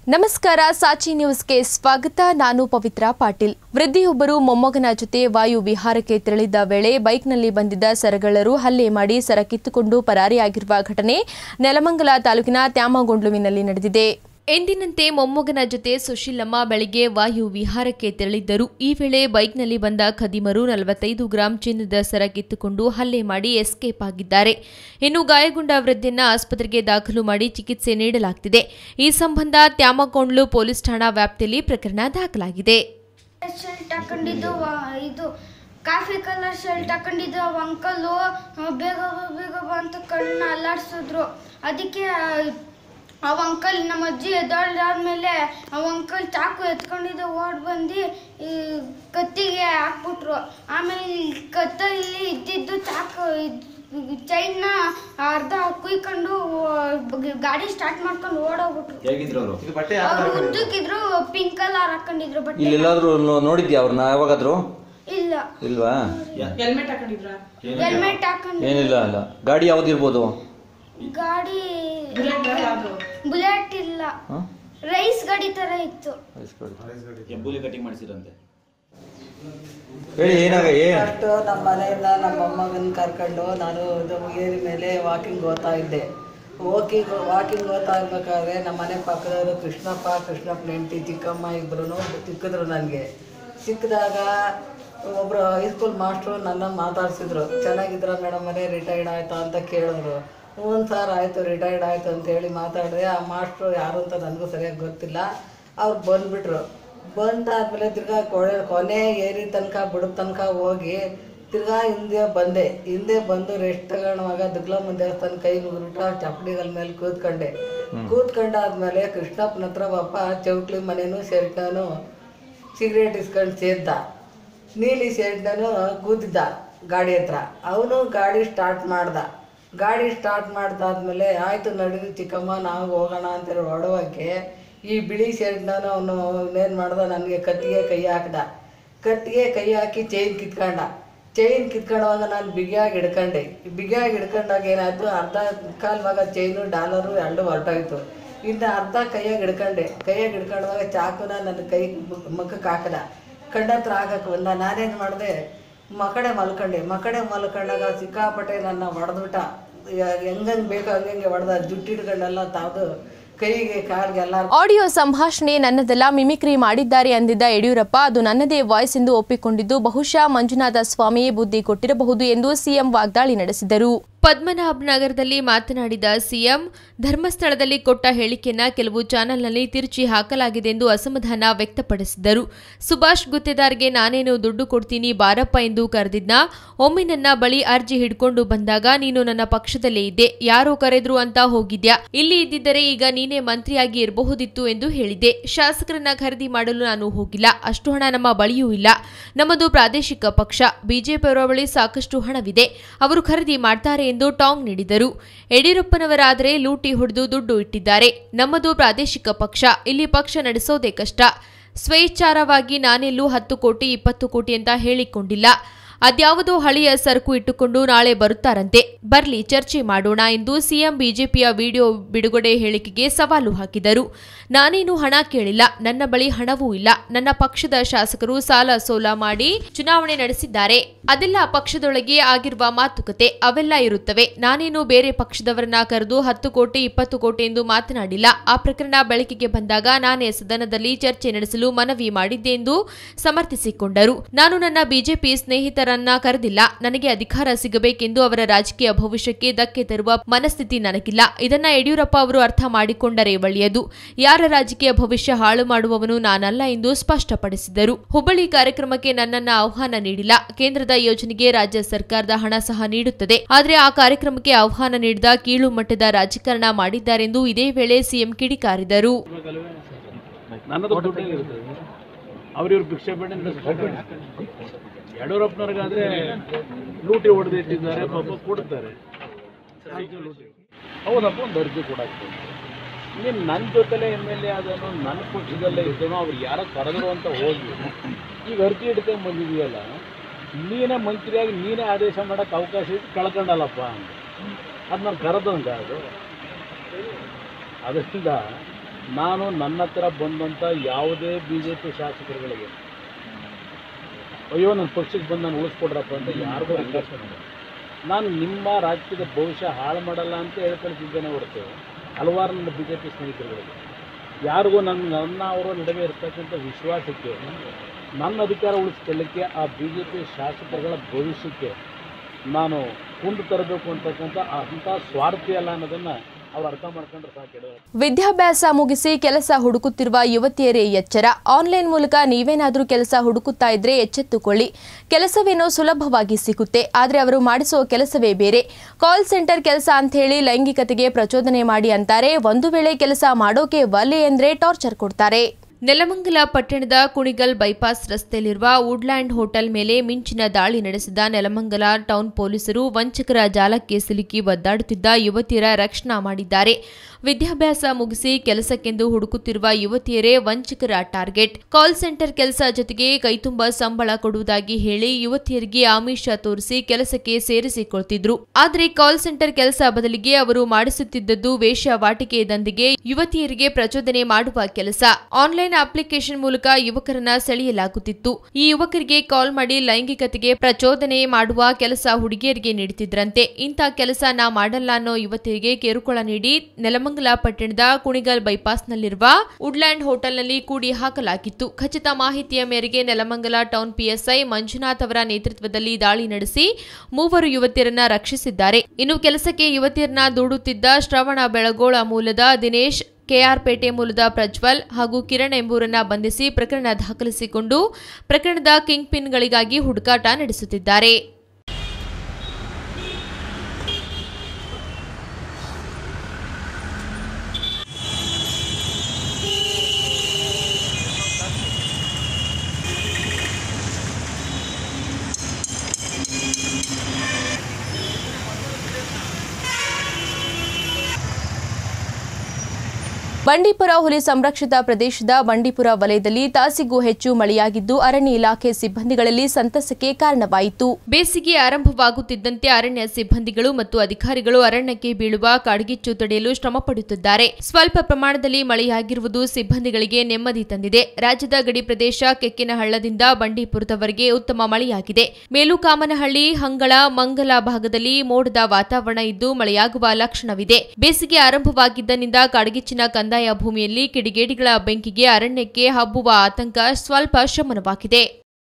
ನಮಸ್ಕಾರ ಸಾಚಿ ನ್ಯೂಸ್ಗೆ ಸ್ವಾಗತ ನಾನು ಪವಿತ್ರ ಪಾಟೀಲ್ ವೃದ್ಧಿಯೊಬ್ಬರು ಮೊಮ್ಮಗನ ಜೊತೆ ವಾಯು ವಿಹಾರಕ್ಕೆ ತೆರಳಿದ್ದ ವೇಳೆ ಬೈಕ್ನಲ್ಲಿ ಬಂದಿದ್ದ ಸರಗಳರು ಹಲ್ಲೆ ಮಾಡಿ ಸರ ಕಿತ್ತುಕೊಂಡು ಪರಾರಿಯಾಗಿರುವ ಘಟನೆ ನೆಲಮಂಗಲ ತಾಲೂಕಿನ ತ್ಯಾಮಗೊಂಡ್ಲುವಿನಲ್ಲಿ ನಡೆದಿದೆ ಎಂದಿನಂತೆ ಮೊಮ್ಮಗನ ಜೊತೆ ಸುಶೀಲಮ್ಮ ಬೆಳಿಗ್ಗೆ ವಾಯು ವಿಹಾರಕ್ಕೆ ತೆರಳಿದ್ದರು ಈ ವೇಳೆ ಬೈಕ್ನಲ್ಲಿ ಬಂದ ಖದೀಮರು ನಲವತ್ತೈದು ಗ್ರಾಂ ಚಿನ್ನದ ಸರ ಕಿತ್ತುಕೊಂಡು ಹಲ್ಲೆ ಮಾಡಿ ಎಸ್ಕೇಪ್ ಆಗಿದ್ದಾರೆ ಇನ್ನು ಗಾಯಗೊಂಡ ವೃದ್ಧೆಯನ್ನ ಆಸ್ಪತ್ರೆಗೆ ದಾಖಲು ಮಾಡಿ ಚಿಕಿತ್ಸೆ ನೀಡಲಾಗುತ್ತಿದೆ ಈ ಸಂಬಂಧ ತ್ಯಾಮಕೊಂಡ್ಲು ಪೊಲೀಸ್ ಠಾಣಾ ವ್ಯಾಪ್ತಿಯಲ್ಲಿ ಪ್ರಕರಣ ದಾಖಲಾಗಿದೆ ಶರ್ಟ್ ಹಾಕೊಂಡಿದ್ದು ವ- ಇದು ಕಾಫಿ ಕಲರ್ ಶರ್ಟ್ ಹಾಕೊಂಡಿದ್ದು ಅವ ಅಂಕಲು ಬೇಗ ಬಾ, ಬೇಗ ಬಾ ಅಂತ ಕಣ್ಣು ಅಲ್ಲಾಡ್ಸಿದ್ರು ಅದಕ್ಕೆ ಅವ ಅಂಕಲ್ ನಮ್ಮ ಅಜ್ಜಿ ಎದ್ದಾಡ್ಮೇಲೆ ಅವ ಅಂಕಲ್ ಚಾಕು ಎತ್ಕೊಂಡಿದ್ದ ಓಡ್ ಬಂದು ಈ ಕತ್ತಿಗೆ ಹಾಕ್ಬಿಟ್ರು ಆಮೇಲೆ ಈ ಕತ್ತಲ್ಲಿ ಇದ್ದಿದ್ದು ಚಾಕು ಚೈನ್ನ ಅರ್ಧ ಕುಯ್ಕೊಂಡು ಓ- ಗಾಡಿ ಸ್ಟಾರ್ಟ್ ಮಾಡ್ಕೊಂಡು ಓಡೋಗ್ಬಿಟ್ರು ಹೇಗಿದ್ರು ಅವರು ಅವ್ರು ಉದ್ದಕ್ಕಿದ್ರು ಪಿಂಕ್ ಕಲರ್ ಹಾಕೊಂಡಿದ್ರು ಬಟ್ಟೆ ಇಲ್ಲೆಲ್ಲಾದ್ರೂ ನೋಡಿದ್ಯಾ ಅವ್ರನ್ನ ಯಾವಾಗಾದ್ರೂ ಇಲ್ಲ ಇಲ್ವಾ ಹೆಲ್ಮೆಟ್ ಹಾಕೊಂಡಿದ್ರ ಹೆಲ್ಮೆಟ್ ಹಾಕೊಂಡು ಏನಿಲ್ಲ ಅಲ್ಲ ಗಾಡಿ ಯಾವ್ದಿರ್ಬೋದು ಗಾಡಿ ಬುಲೆಟ್ ಯಾವ್ದು ಬುಲೆಟ್ ಇಲ್ಲ ಹ? ರೈಸ್ ಗಾಡಿ ತರ ಇತ್ತು ಎಂಬೂಲಿ ಕಟಿಂಗ್ ಮಾಡಿಸಿರಂತೆ ಹೇಳಿ ಏನಾಗ ಏನ್ ಅಷ್ಟು ನಮ್ಮ ಮನೆಯಿಂದ ನಮ್ಮ ಮೊಮ್ಮಗನ ಕರ್ಕೊಂಡು ನಾನು ಇದು ಏರಿ ಮೇಲೆ ವಾಕಿಂಗ್ ಹೋಗ್ತಾ ಇದ್ದೆ ವಾಕಿಂಗ್ ವಾಕಿಂಗ್ ಹೋಗ್ತಾ ಇರ್ಬೇಕಾದ್ರೆ ನಮ್ಮ ಮನೆ ಪಕ್ಕದವರು ಕೃಷ್ಣಪ್ಪ ಕೃಷ್ಣಪ್ಪನ ಹೆಂಡತಿ ಚಿಕ್ಕಮ್ಮ ಇಬ್ಬರು ಸಿಕ್ಕಿದ್ರು ನನಗೆ ಸಿಕ್ಕಿದಾಗ ಒಬ್ಬರು ಹೈಸ್ಕೂಲ್ ಮಾಸ್ಟ್ರು ನನ್ನ ಮಾತಾಡ್ಸಿದ್ರು ಚೆನ್ನಾಗಿದ್ರ ಮೇಡಮ್ ಮನೆ ರಿಟೈರ್ಡ್ ಆಯ್ತಾ ಅಂತ ಕೇಳಿದ್ರು ಹ್ಞೂ ಸರ್ ಆಯಿತು ರಿಟೈರ್ಡ್ ಆಯಿತು ಅಂತ ಹೇಳಿ ಮಾತಾಡಿದೆ ಆ ಮಾಸ್ಟ್ರು ಯಾರು ಅಂತ ನನಗೂ ಸರಿಯಾಗಿ ಗೊತ್ತಿಲ್ಲ ಅವ್ರು ಬಂದ್ಬಿಟ್ರು ಬಂದಾದ್ಮೇಲೆ ತಿರ್ಗಾ ಕೊನೆ ಕೊನೆ ಏರಿ ತನಕ ಬಿಡೋ ತನಕ ಹೋಗಿ ತಿರ್ಗಾ ಹಿಂದೆ ಬಂದೆ ಹಿಂದೆ ಬಂದು ರೆಸ್ಟ್ ತಗೊಳುವಾಗ ದುಗ್ಲಮ್ಮ ದೇವಸ್ಥಾನ ಕೈ ಮುಗಿಬಿಟ್ಟು ಚಪ್ಪಡಿಗಳ ಮೇಲೆ ಕೂತ್ಕೊಂಡೆ ಕೂತ್ಕೊಂಡಾದ್ಮೇಲೆ ಕೃಷ್ಣಪ್ಪನ ಹತ್ರ ಒಬ್ಬ ಚೌಕ್ಲಿ ಮನೇನು ಶರ್ಟ್ನೂ ಸಿಗರೇಟ್ ಇಸ್ಕೊಂಡು ಸೇದ್ದ ನೀಲಿ ಶರ್ಟ್ನೂ ಕೂತಿದ್ದ ಗಾಡಿ ಹತ್ರ ಅವನು ಗಾಡಿ ಸ್ಟಾರ್ಟ್ ಮಾಡ್ದ ಗಾಡಿ ಸ್ಟಾರ್ಟ್ ಮಾಡ್ದಾದ್ಮೇಲೆ ಆಯ್ತು ನಡೀರಿ ಚಿಕ್ಕಮ್ಮ ನಾವು ಹೋಗೋಣ ಅಂತೇಳಿ ಹೊಡೋಕ್ಕೆ ಈ ಬಿಳಿ ಶರ್ಟ್ನ ಅವನು ಇನ್ನೇನು ಮಾಡ್ದ ನನಗೆ ಕತ್ತಿಗೆ ಕೈ ಹಾಕ್ದ ಕತ್ತಿಗೆ ಕೈ ಹಾಕಿ ಚೈನ್ ಕಿತ್ಕೊಂಡ ಚೈನ್ ಕಿತ್ಕೊಂಡವಾಗ ನಾನು ಬಿಗಿಯಾಗಿ ಹಿಡ್ಕೊಂಡೆ ಬಿಗಿಯಾಗಿ ಹಿಡ್ಕೊಂಡಾಗ ಏನಾಯ್ತು ಅರ್ಧ ಕಾಲ್ ಭಾಗ ಚೈನು ಡಾಲರು ಎರಡು ಹೊರಟೋಯ್ತು ಇನ್ನು ಅರ್ಧ ಕೈಯಾಗಿ ಹಿಡ್ಕೊಂಡೆ ಕೈಯಾಗಿ ಹಿಡ್ಕೊಂಡಾಗ ಚಾಕುನ ನನ್ನ ಕೈ ಮುಖಕ್ಕೆ ಹಾಕದ ಕಂಡತ್ರ ಹಾಕಕ್ಕೆ ಬಂದ ನಾನೇನು ಮಾಡಿದೆ ಮಕಡೆ ಮಲ್ಕೊಂಡೆ ಮಕಡೆ ಮಲ್ಕೊಂಡಾಗ ಸಿಕ್ಕಾಪಟ್ಟೆ ನನ್ನ ಹೊಡೆದ್ಬಿಟ್ಟ ಹೆಂಗಂಗೆ ಬೇಕೋ ಹಂಗಂಗೆ ಹೊಡೆದ ಜುಟ್ಟು ಹಿಡ್ಕೊಂಡೆಲ್ಲ ತಾವ್ದು ಕೈಗೆ ಕಾಲ್ಗೆ ಎಲ್ಲ ಆಡಿಯೋ ಸಂಭಾಷಣೆ ನನ್ನದಲ್ಲ ಮಿಮಿಕ್ರಿ ಮಾಡಿದ್ದಾರೆ ಅಂದಿದ್ದ ಯಡಿಯೂರಪ್ಪ ಅದು ನನ್ನದೇ ವಾಯ್ಸ್ ಎಂದು ಒಪ್ಪಿಕೊಂಡಿದ್ದು ಬಹುಶಃ ಮಂಜುನಾಥ ಸ್ವಾಮಿಯೇ ಬುದ್ಧಿ ಕೊಟ್ಟಿರಬಹುದು ಎಂದು ಸಿಎಂ ವಾಗ್ದಾಳಿ ನಡೆಸಿದರು ಪದ್ಮನಾಭ ನಗರದಲ್ಲಿ ಮಾತನಾಡಿದ ಸಿಎಂ ಧರ್ಮಸ್ಥಳದಲ್ಲಿ ಕೊಟ್ಟ ಹೇಳಿಕೆಯನ್ನ ಕೆಲವು ಚಾನೆಲ್ನಲ್ಲಿ ತಿರುಚಿ ಹಾಕಲಾಗಿದೆ ಎಂದು ಅಸಮಾಧಾನ ವ್ಯಕ್ತಪಡಿಸಿದರು ಸುಭಾಷ್ ಗುತ್ತೇದಾರ್ಗೆ ನಾನೇನು ದುಡ್ಡು ಕೊಡ್ತೀನಿ ಬಾರಪ್ಪ ಎಂದು ಕರೆದಿದ್ನ ಒಮ್ಮೆ ನನ್ನ ಬಳಿ ಅರ್ಜಿ ಹಿಡ್ಕೊಂಡು ಬಂದಾಗ ನೀನು ನನ್ನ ಪಕ್ಷದಲ್ಲೇ ಇದ್ದೆ ಯಾರೋ ಕರೆದ್ರು ಅಂತ ಹೋಗಿದ್ಯಾ ಇಲ್ಲಿ ಇದ್ದಿದ್ದರೆ ಈಗ ನೀನೇ ಮಂತ್ರಿಯಾಗಿ ಇರಬಹುದಿತ್ತು ಎಂದು ಹೇಳಿದ್ದೆ ಶಾಸಕರನ್ನ ಖರೀದಿ ಮಾಡಲು ನಾನು ಹೋಗಿಲ್ಲ ಅಷ್ಟು ಹಣ ನಮ್ಮ ಬಳಿಯೂ ಇಲ್ಲ ನಮ್ಮದು ಪ್ರಾದೇಶಿಕ ಪಕ್ಷ ಬಿಜೆಪಿಯವರ ಬಳಿ ಸಾಕಷ್ಟು ಹಣವಿದೆ ಅವರು ಖರೀದಿ ಮಾಡ್ತಾರೆ ಎಂದು ಟಾಂಗ್ ನೀಡಿದರು ಯಡಿಯೂರಪ್ಪನವರಾದರೆ ಲೂಟಿ ಹೊಡೆದು ದುಡ್ಡು ಇಟ್ಟಿದ್ದಾರೆ ನಮ್ಮದು ಪ್ರಾದೇಶಿಕ ಪಕ್ಷ ಇಲ್ಲಿ ಪಕ್ಷ ನಡೆಸೋದೇ ಕಷ್ಟ ಸ್ವೇಚ್ಛಾರವಾಗಿ ನಾನೆಲ್ಲೂ ಹತ್ತು ಕೋಟಿ ಇಪ್ಪತ್ತು ಕೋಟಿ ಅಂತ ಹೇಳಿಕೊಂಡಿಲ್ಲ ಅದ್ಯಾವುದೋ ಹಳೆಯ ಸರಕು ಇಟ್ಟುಕೊಂಡು ನಾಳೆ ಬರುತ್ತಾರಂತೆ ಬರ್ಲಿ ಚರ್ಚೆ ಮಾಡೋಣ ಎಂದು ಸಿಎಂ ಬಿಜೆಪಿಯ ವಿಡಿಯೋ ಬಿಡುಗಡೆ ಹೇಳಿಕೆಗೆ ಸವಾಲು ಹಾಕಿದರು ನಾನೇನು ಹಣ ಕೇಳಿಲ್ಲ ನನ್ನ ಬಳಿ ಹಣವೂ ಇಲ್ಲ ನನ್ನ ಪಕ್ಷದ ಶಾಸಕರು ಸಾಲ ಸೋಲ ಮಾಡಿ ಚುನಾವಣೆ ನಡೆಸಿದ್ದಾರೆ ಅದೆಲ್ಲ ಪಕ್ಷದೊಳಗೆ ಆಗಿರುವ ಮಾತುಕತೆ ಅವೆಲ್ಲ ಇರುತ್ತವೆ ನಾನೇನು ಬೇರೆ ಪಕ್ಷದವರನ್ನ ಕರೆದು ಹತ್ತು ಕೋಟಿ ಇಪ್ಪತ್ತು ಕೋಟಿ ಎಂದು ಮಾತನಾಡಿಲ್ಲ ಆ ಪ್ರಕರಣ ಬೆಳಕಿಗೆ ಬಂದಾಗ ನಾನೇ ಸದನದಲ್ಲಿ ಚರ್ಚೆ ನಡೆಸಲು ಮನವಿ ಮಾಡಿದ್ದೆ ಎಂದು ಸಮರ್ಥಿಸಿಕೊಂಡರು ನಾನು ನನ್ನ ಬಿಜೆಪಿ ಸ್ನೇಹಿತರನ್ನ ಕರೆದಿಲ್ಲ ನನಗೆ ಅಧಿಕಾರ ಸಿಗಬೇಕೆಂದು ಅವರ ರಾಜಕೀಯ ಭವಿಷ್ಯಕ್ಕೆ ಧಕ್ಕೆ ತರುವ ಮನಸ್ಥಿತಿ ನನಗಿಲ್ಲ ಇದನ್ನ ಯಡಿಯೂರಪ್ಪ ಅವರು ಅರ್ಥ ಮಾಡಿಕೊಂಡರೆ ಒಳ್ಳೆಯದು ಯಾರ ರಾಜಕೀಯ ಭವಿಷ್ಯ ಹಾಳು ಮಾಡುವವನು ನಾನಲ್ಲ ಎಂದು ಸ್ಪಷ್ಟಪಡಿಸಿದರು ಹುಬ್ಬಳ್ಳಿ ಕಾರ್ಯಕ್ರಮಕ್ಕೆ ನನ್ನನ್ನ ಆಹ್ವಾನ ನೀಡಿಲ್ಲ ಕೇಂದ್ರದ ಯೋಜನೆಗೆ ರಾಜ್ಯ ಸರ್ಕಾರದ ಹಣ ಸಹ ನೀಡುತ್ತದೆ ಆದರೆ ಆ ಕಾರ್ಯಕ್ರಮಕ್ಕೆ ಆಹ್ವಾನ ನೀಡಿದ ಕೀಳು ಮಟ್ಟದ ರಾಜಕಾರಣ ಮಾಡಿದ್ದಾರೆಂದು ಇದೇ ವೇಳೆ ಸಿಎಂ ಕಿಡಿಕಾರಿದರು ನನ್ನದು ದುಡ್ಡು ಇರ್ತದೆ ಅವ್ರಿವ್ರು ಭಿಕ್ಷೆ ಬೇಡ ಯಡಿಯೂರಪ್ಪನವ್ರಿಗಾದ್ರೆ ಲೂಟಿ ಹೊಡೆದು ಇಟ್ಟಿದ್ದಾರೆ ಪಾಪ ಕೊಡ್ತಾರೆ ಲೂಟಿ ಹೌದಪ್ಪ ಒಂದು ಅರ್ಜಿ ಕೊಡಾಕ್ತದೆ ನೀನು ನನ್ನ ಜೊತೆಲೇ ಎಮ್ ಎಲ್ ಎ ಆದನು ನನ್ನ ಪಕ್ಷದಲ್ಲೇ ಇದ್ದನು ಅವ್ರು ಯಾರೋ ಕರೆದ್ರು ಅಂತ ಹೋಗಿ ಈಗ ಅರ್ಜಿ ಹಿಡ್ಕೊಂಡು ಬಂದಿದೆಯಲ್ಲ ನೀನೇ ಮಂತ್ರಿಯಾಗಿ ನೀನೇ ಆದೇಶ ಮಾಡೋಕ್ಕೆ ಅವಕಾಶ ಇಟ್ಟು ಕಳ್ಕೊಂಡಲ್ಲಪ್ಪ ಅಂತ ಅದು ನಾನು ಕರೆದಂಗ ಅದು ಅದರಿಂದ ನಾನು ನನ್ನ ಹತ್ರ ಬಂದಂಥ ಯಾವುದೇ ಬಿ ಜೆ ಪಿ ಶಾಸಕರುಗಳಿಗೆ ಅಯ್ಯೋ ನನ್ನ ಪಕ್ಷಕ್ಕೆ ಬಂದು ನಾನು ಉಳಿಸ್ಕೊಡ್ರಪ್ಪ ಅಂತ ಯಾರಿಗೂ ರಿಕ್ವೆಸ್ಟ್ ಮಾಡಿಲ್ಲ ನಾನು ನಿಮ್ಮ ರಾಜಕೀಯದ ಭವಿಷ್ಯ ಹಾಳು ಮಾಡಲ್ಲ ಅಂತ ಹೇಳ್ಕೊಳ್ತಿದ್ದೇನೆ ಹೊರತು ಹಲವಾರು ನನ್ನ ಬಿ ಜೆ ಪಿ ಸ್ನೇಹಿತರುಗಳಿಗೆ ಯಾರಿಗೂ ನನ್ನ ನನ್ನ ಅವರ ನಡುವೆ ಇರ್ತಕ್ಕಂಥ ವಿಶ್ವಾಸಕ್ಕೆ ನನ್ನ ಅಧಿಕಾರ ಉಳಿಸ್ಕೊಳ್ಳಿಕ್ಕೆ ಆ ಬಿ ಜೆ ಪಿ ಶಾಸಕರುಗಳ ಭವಿಷ್ಯಕ್ಕೆ ನಾನು ಕುಂದು ತರಬೇಕು ಅಂತಕ್ಕಂಥ ಅಂಥ ಸ್ವಾರ್ಥಿ ಅಲ್ಲ ಅನ್ನೋದನ್ನು ಅವ್ರು ಅರ್ಥ ಮಾಡ್ಕೊಂಡ್ರೆ ಸಾಕು ಹೇಳೋದು. ವಿದ್ಯಾಭ್ಯಾಸ ಮುಗಿಸಿ ಕೆಲಸ ಹುಡುಕುತ್ತಿರುವ ಯುವತಿಯರೇ ಎಚ್ಚರ ಆನ್ಲೈನ್ ಮೂಲಕ ನೀವೇನಾದರೂ ಕೆಲಸ ಹುಡುಕುತ್ತಾ ಇದ್ರೆ ಎಚ್ಚೆತ್ತುಕೊಳ್ಳಿ ಕೆಲಸವೇನೋ ಸುಲಭವಾಗಿ ಸಿಗುತ್ತೆ ಆದರೆ ಅವರು ಮಾಡಿಸೋ ಕೆಲಸವೇ ಬೇರೆ ಕಾಲ್ ಸೆಂಟರ್ ಕೆಲಸ ಅಂತ ಹೇಳಿ ಲೈಂಗಿಕತೆಗೆ ಪ್ರಚೋದನೆ ಮಾಡಿ ಅಂತಾರೆ ಒಂದು ವೇಳೆ ಕೆಲಸ ಮಾಡೋಕೆ ಒಲ್ಲೆ ಎಂದ್ರೆ ಟಾರ್ಚರ್ ಕೊಡ್ತಾರೆ ನೆಲಮಂಗಲ ಪಟ್ಟಣದ ಕುಣಿಗಲ್ ಬೈಪಾಸ್ ರಸ್ತೆಯಲ್ಲಿರುವ ವುಡ್ಲ್ಯಾಂಡ್ ಹೋಟೆಲ್ ಮೇಲೆ ಮಿಂಚಿನ ದಾಳಿ ನಡೆಸಿದ ನೆಲಮಂಗಲ ಟೌನ್ ಪೊಲೀಸರು ವಂಚಕರ ಜಾಲಕ್ಕೆ ಸಿಲುಕಿ ಒದ್ದಾಡುತ್ತಿದ್ದ ಯುವತಿಯರ ರಕ್ಷಣಾ ಮಾಡಿದ್ದಾರೆ ವಿದ್ಯಾಭ್ಯಾಸ ಮುಗಿಸಿ ಕೆಲಸಕ್ಕೆಂದು ಹುಡುಕುತ್ತಿರುವ ಯುವತಿಯರೇ ವಂಚಕರ ಟಾರ್ಗೆಟ್ ಕಾಲ್ ಸೆಂಟರ್ ಕೆಲಸ ಜೊತೆಗೆ ಕೈತುಂಬ ಸಂಬಳ ಕೊಡುವುದಾಗಿ ಹೇಳಿ ಯುವತಿಯರಿಗೆ ಆಮಿಷ ತೋರಿಸಿ ಕೆಲಸಕ್ಕೆ ಸೇರಿಸಿಕೊಳ್ತಿದ್ರು ಆದರೆ ಕಾಲ್ ಸೆಂಟರ್ ಕೆಲಸ ಬದಲಿಗೆ ಅವರು ಮಾಡಿಸುತ್ತಿದ್ದದ್ದು ವೇಷವಾಟಿಕೆ ದಂಧೆಗೆ ಯುವತಿಯರಿಗೆ ಪ್ರಚೋದನೆ ಮಾಡುವ ಕೆಲಸ ಆನ್ಲೈನ್ ಅಪ್ಲಿಕೇಶನ್ ಮೂಲಕ ಯುವಕರನ್ನ ಸೆಳೆಯಲಾಗುತ್ತಿತ್ತು ಈ ಯುವಕರಿಗೆ ಕಾಲ್ ಮಾಡಿ ಲೈಂಗಿಕತೆಗೆ ಪ್ರಚೋದನೆ ಮಾಡುವ ಕೆಲಸ ಹುಡುಗಿಯರಿಗೆ ನೀಡುತ್ತಿದ್ರಂತೆ ಇಂಥ ಕೆಲಸ ನಾ ಮಾಡಲ್ಲ ಅನ್ನೋ ಯುವತಿಯರಿಗೆ ಕಿರುಕುಳ ನೀಡಿ ನೆಲಮಂಗಲ ಪಟ್ಟಣದ ಕುಣಿಗಲ್ ಬೈಪಾಸ್ನಲ್ಲಿರುವ ವುಡ್ಲ್ಯಾಂಡ್ ಹೋಟೆಲ್ನಲ್ಲಿ ಕೂಡಿ ಹಾಕಲಾಗಿತ್ತು ಖಚಿತ ಮಾಹಿತಿಯ ಮೇರೆಗೆ ನೆಲಮಂಗಲ ಟೌನ್ ಪಿಎಸ್ಐ ಮಂಜುನಾಥ್ ಅವರ ನೇತೃತ್ವದಲ್ಲಿ ದಾಳಿ ನಡೆಸಿ ಮೂವರು ಯುವತಿಯರನ್ನ ರಕ್ಷಿಸಿದ್ದಾರೆ ಇನ್ನು ಕೆಲಸಕ್ಕೆ ಯುವತಿಯರನ್ನ ದೂಡುತ್ತಿದ್ದ ಶ್ರವಣ ಬೆಳಗೋಳ ಮೂಲದ ದಿನೇಶ್ ಕೆಆರ್ಪೇಟೆ ಮೂಲದ ಪ್ರಜ್ವಲ್ ಹಾಗೂ ಕಿರಣ್ ಎಂಬುವರನ್ನ ಬಂಧಿಸಿ ಪ್ರಕರಣ ದಾಖಲಿಸಿಕೊಂಡು ಪ್ರಕರಣದ ಕಿಂಗ್ ಪಿನ್ಗಳಿಗಾಗಿ ಹುಡುಕಾಟ ನಡೆಸುತ್ತಿದ್ದಾರೆ ಬಂಡೀಪುರ ಹುಲಿ ಸಂರಕ್ಷಿತ ಪ್ರದೇಶದ ಬಂಡೀಪುರ ವಲಯದಲ್ಲಿ ತಾಸಿಗೂ ಹೆಚ್ಚು ಮಳೆಯಾಗಿದ್ದು ಅರಣ್ಯ ಇಲಾಖೆ ಸಿಬ್ಬಂದಿಗಳಲ್ಲಿ ಸಂತಸಕ್ಕೆ ಕಾರಣವಾಯಿತು ಬೇಸಿಗೆ ಆರಂಭವಾಗುತ್ತಿದ್ದಂತೆ ಅರಣ್ಯ ಸಿಬ್ಬಂದಿಗಳು ಮತ್ತು ಅಧಿಕಾರಿಗಳು ಅರಣ್ಯಕ್ಕೆ ಬೀಳುವ ಕಾಡ್ಗಿಚ್ಚು ತಡೆಯಲು ಶ್ರಮ ಪಡುತ್ತಿದ್ದಾರೆ ಸ್ವಲ್ಪ ಪ್ರಮಾಣದಲ್ಲಿ ಮಳೆಯಾಗಿರುವುದು ಸಿಬ್ಬಂದಿಗಳಿಗೆ ನೆಮ್ಮದಿ ತಂದಿದೆ ರಾಜ್ಯದ ಗಡಿ ಪ್ರದೇಶ ಕೆಕ್ಕಿನಹಳ್ಳದಿಂದ ಬಂಡೀಪುರದವರೆಗೆ ಉತ್ತಮ ಮಳೆಯಾಗಿದೆ ಮೇಲುಕಾಮನಹಳ್ಳಿ ಹಂಗಳ ಮಂಗಲ ಭಾಗದಲ್ಲಿ ಮೋಡದ ವಾತಾವರಣ ಇದ್ದು ಮಳೆಯಾಗುವ ಲಕ್ಷಣವಿದೆ ಬೇಸಿಗೆ ಆರಂಭವಾಗಿದ್ದನಿಂದ ಕಾಡ್ಗಿಚ್ಚಿನ ಕಂದಾಯ ಭೂಮಿಯಲ್ಲಿ ಕಿಡಿಗೇಡಿಗಳ ಬೆಂಕಿಗೆ ಅರಣ್ಯಕ್ಕೆ ಹಬ್ಬುವ ಆತಂಕ ಸ್ವಲ್ಪ ಶಮನವಾಗಿದೆ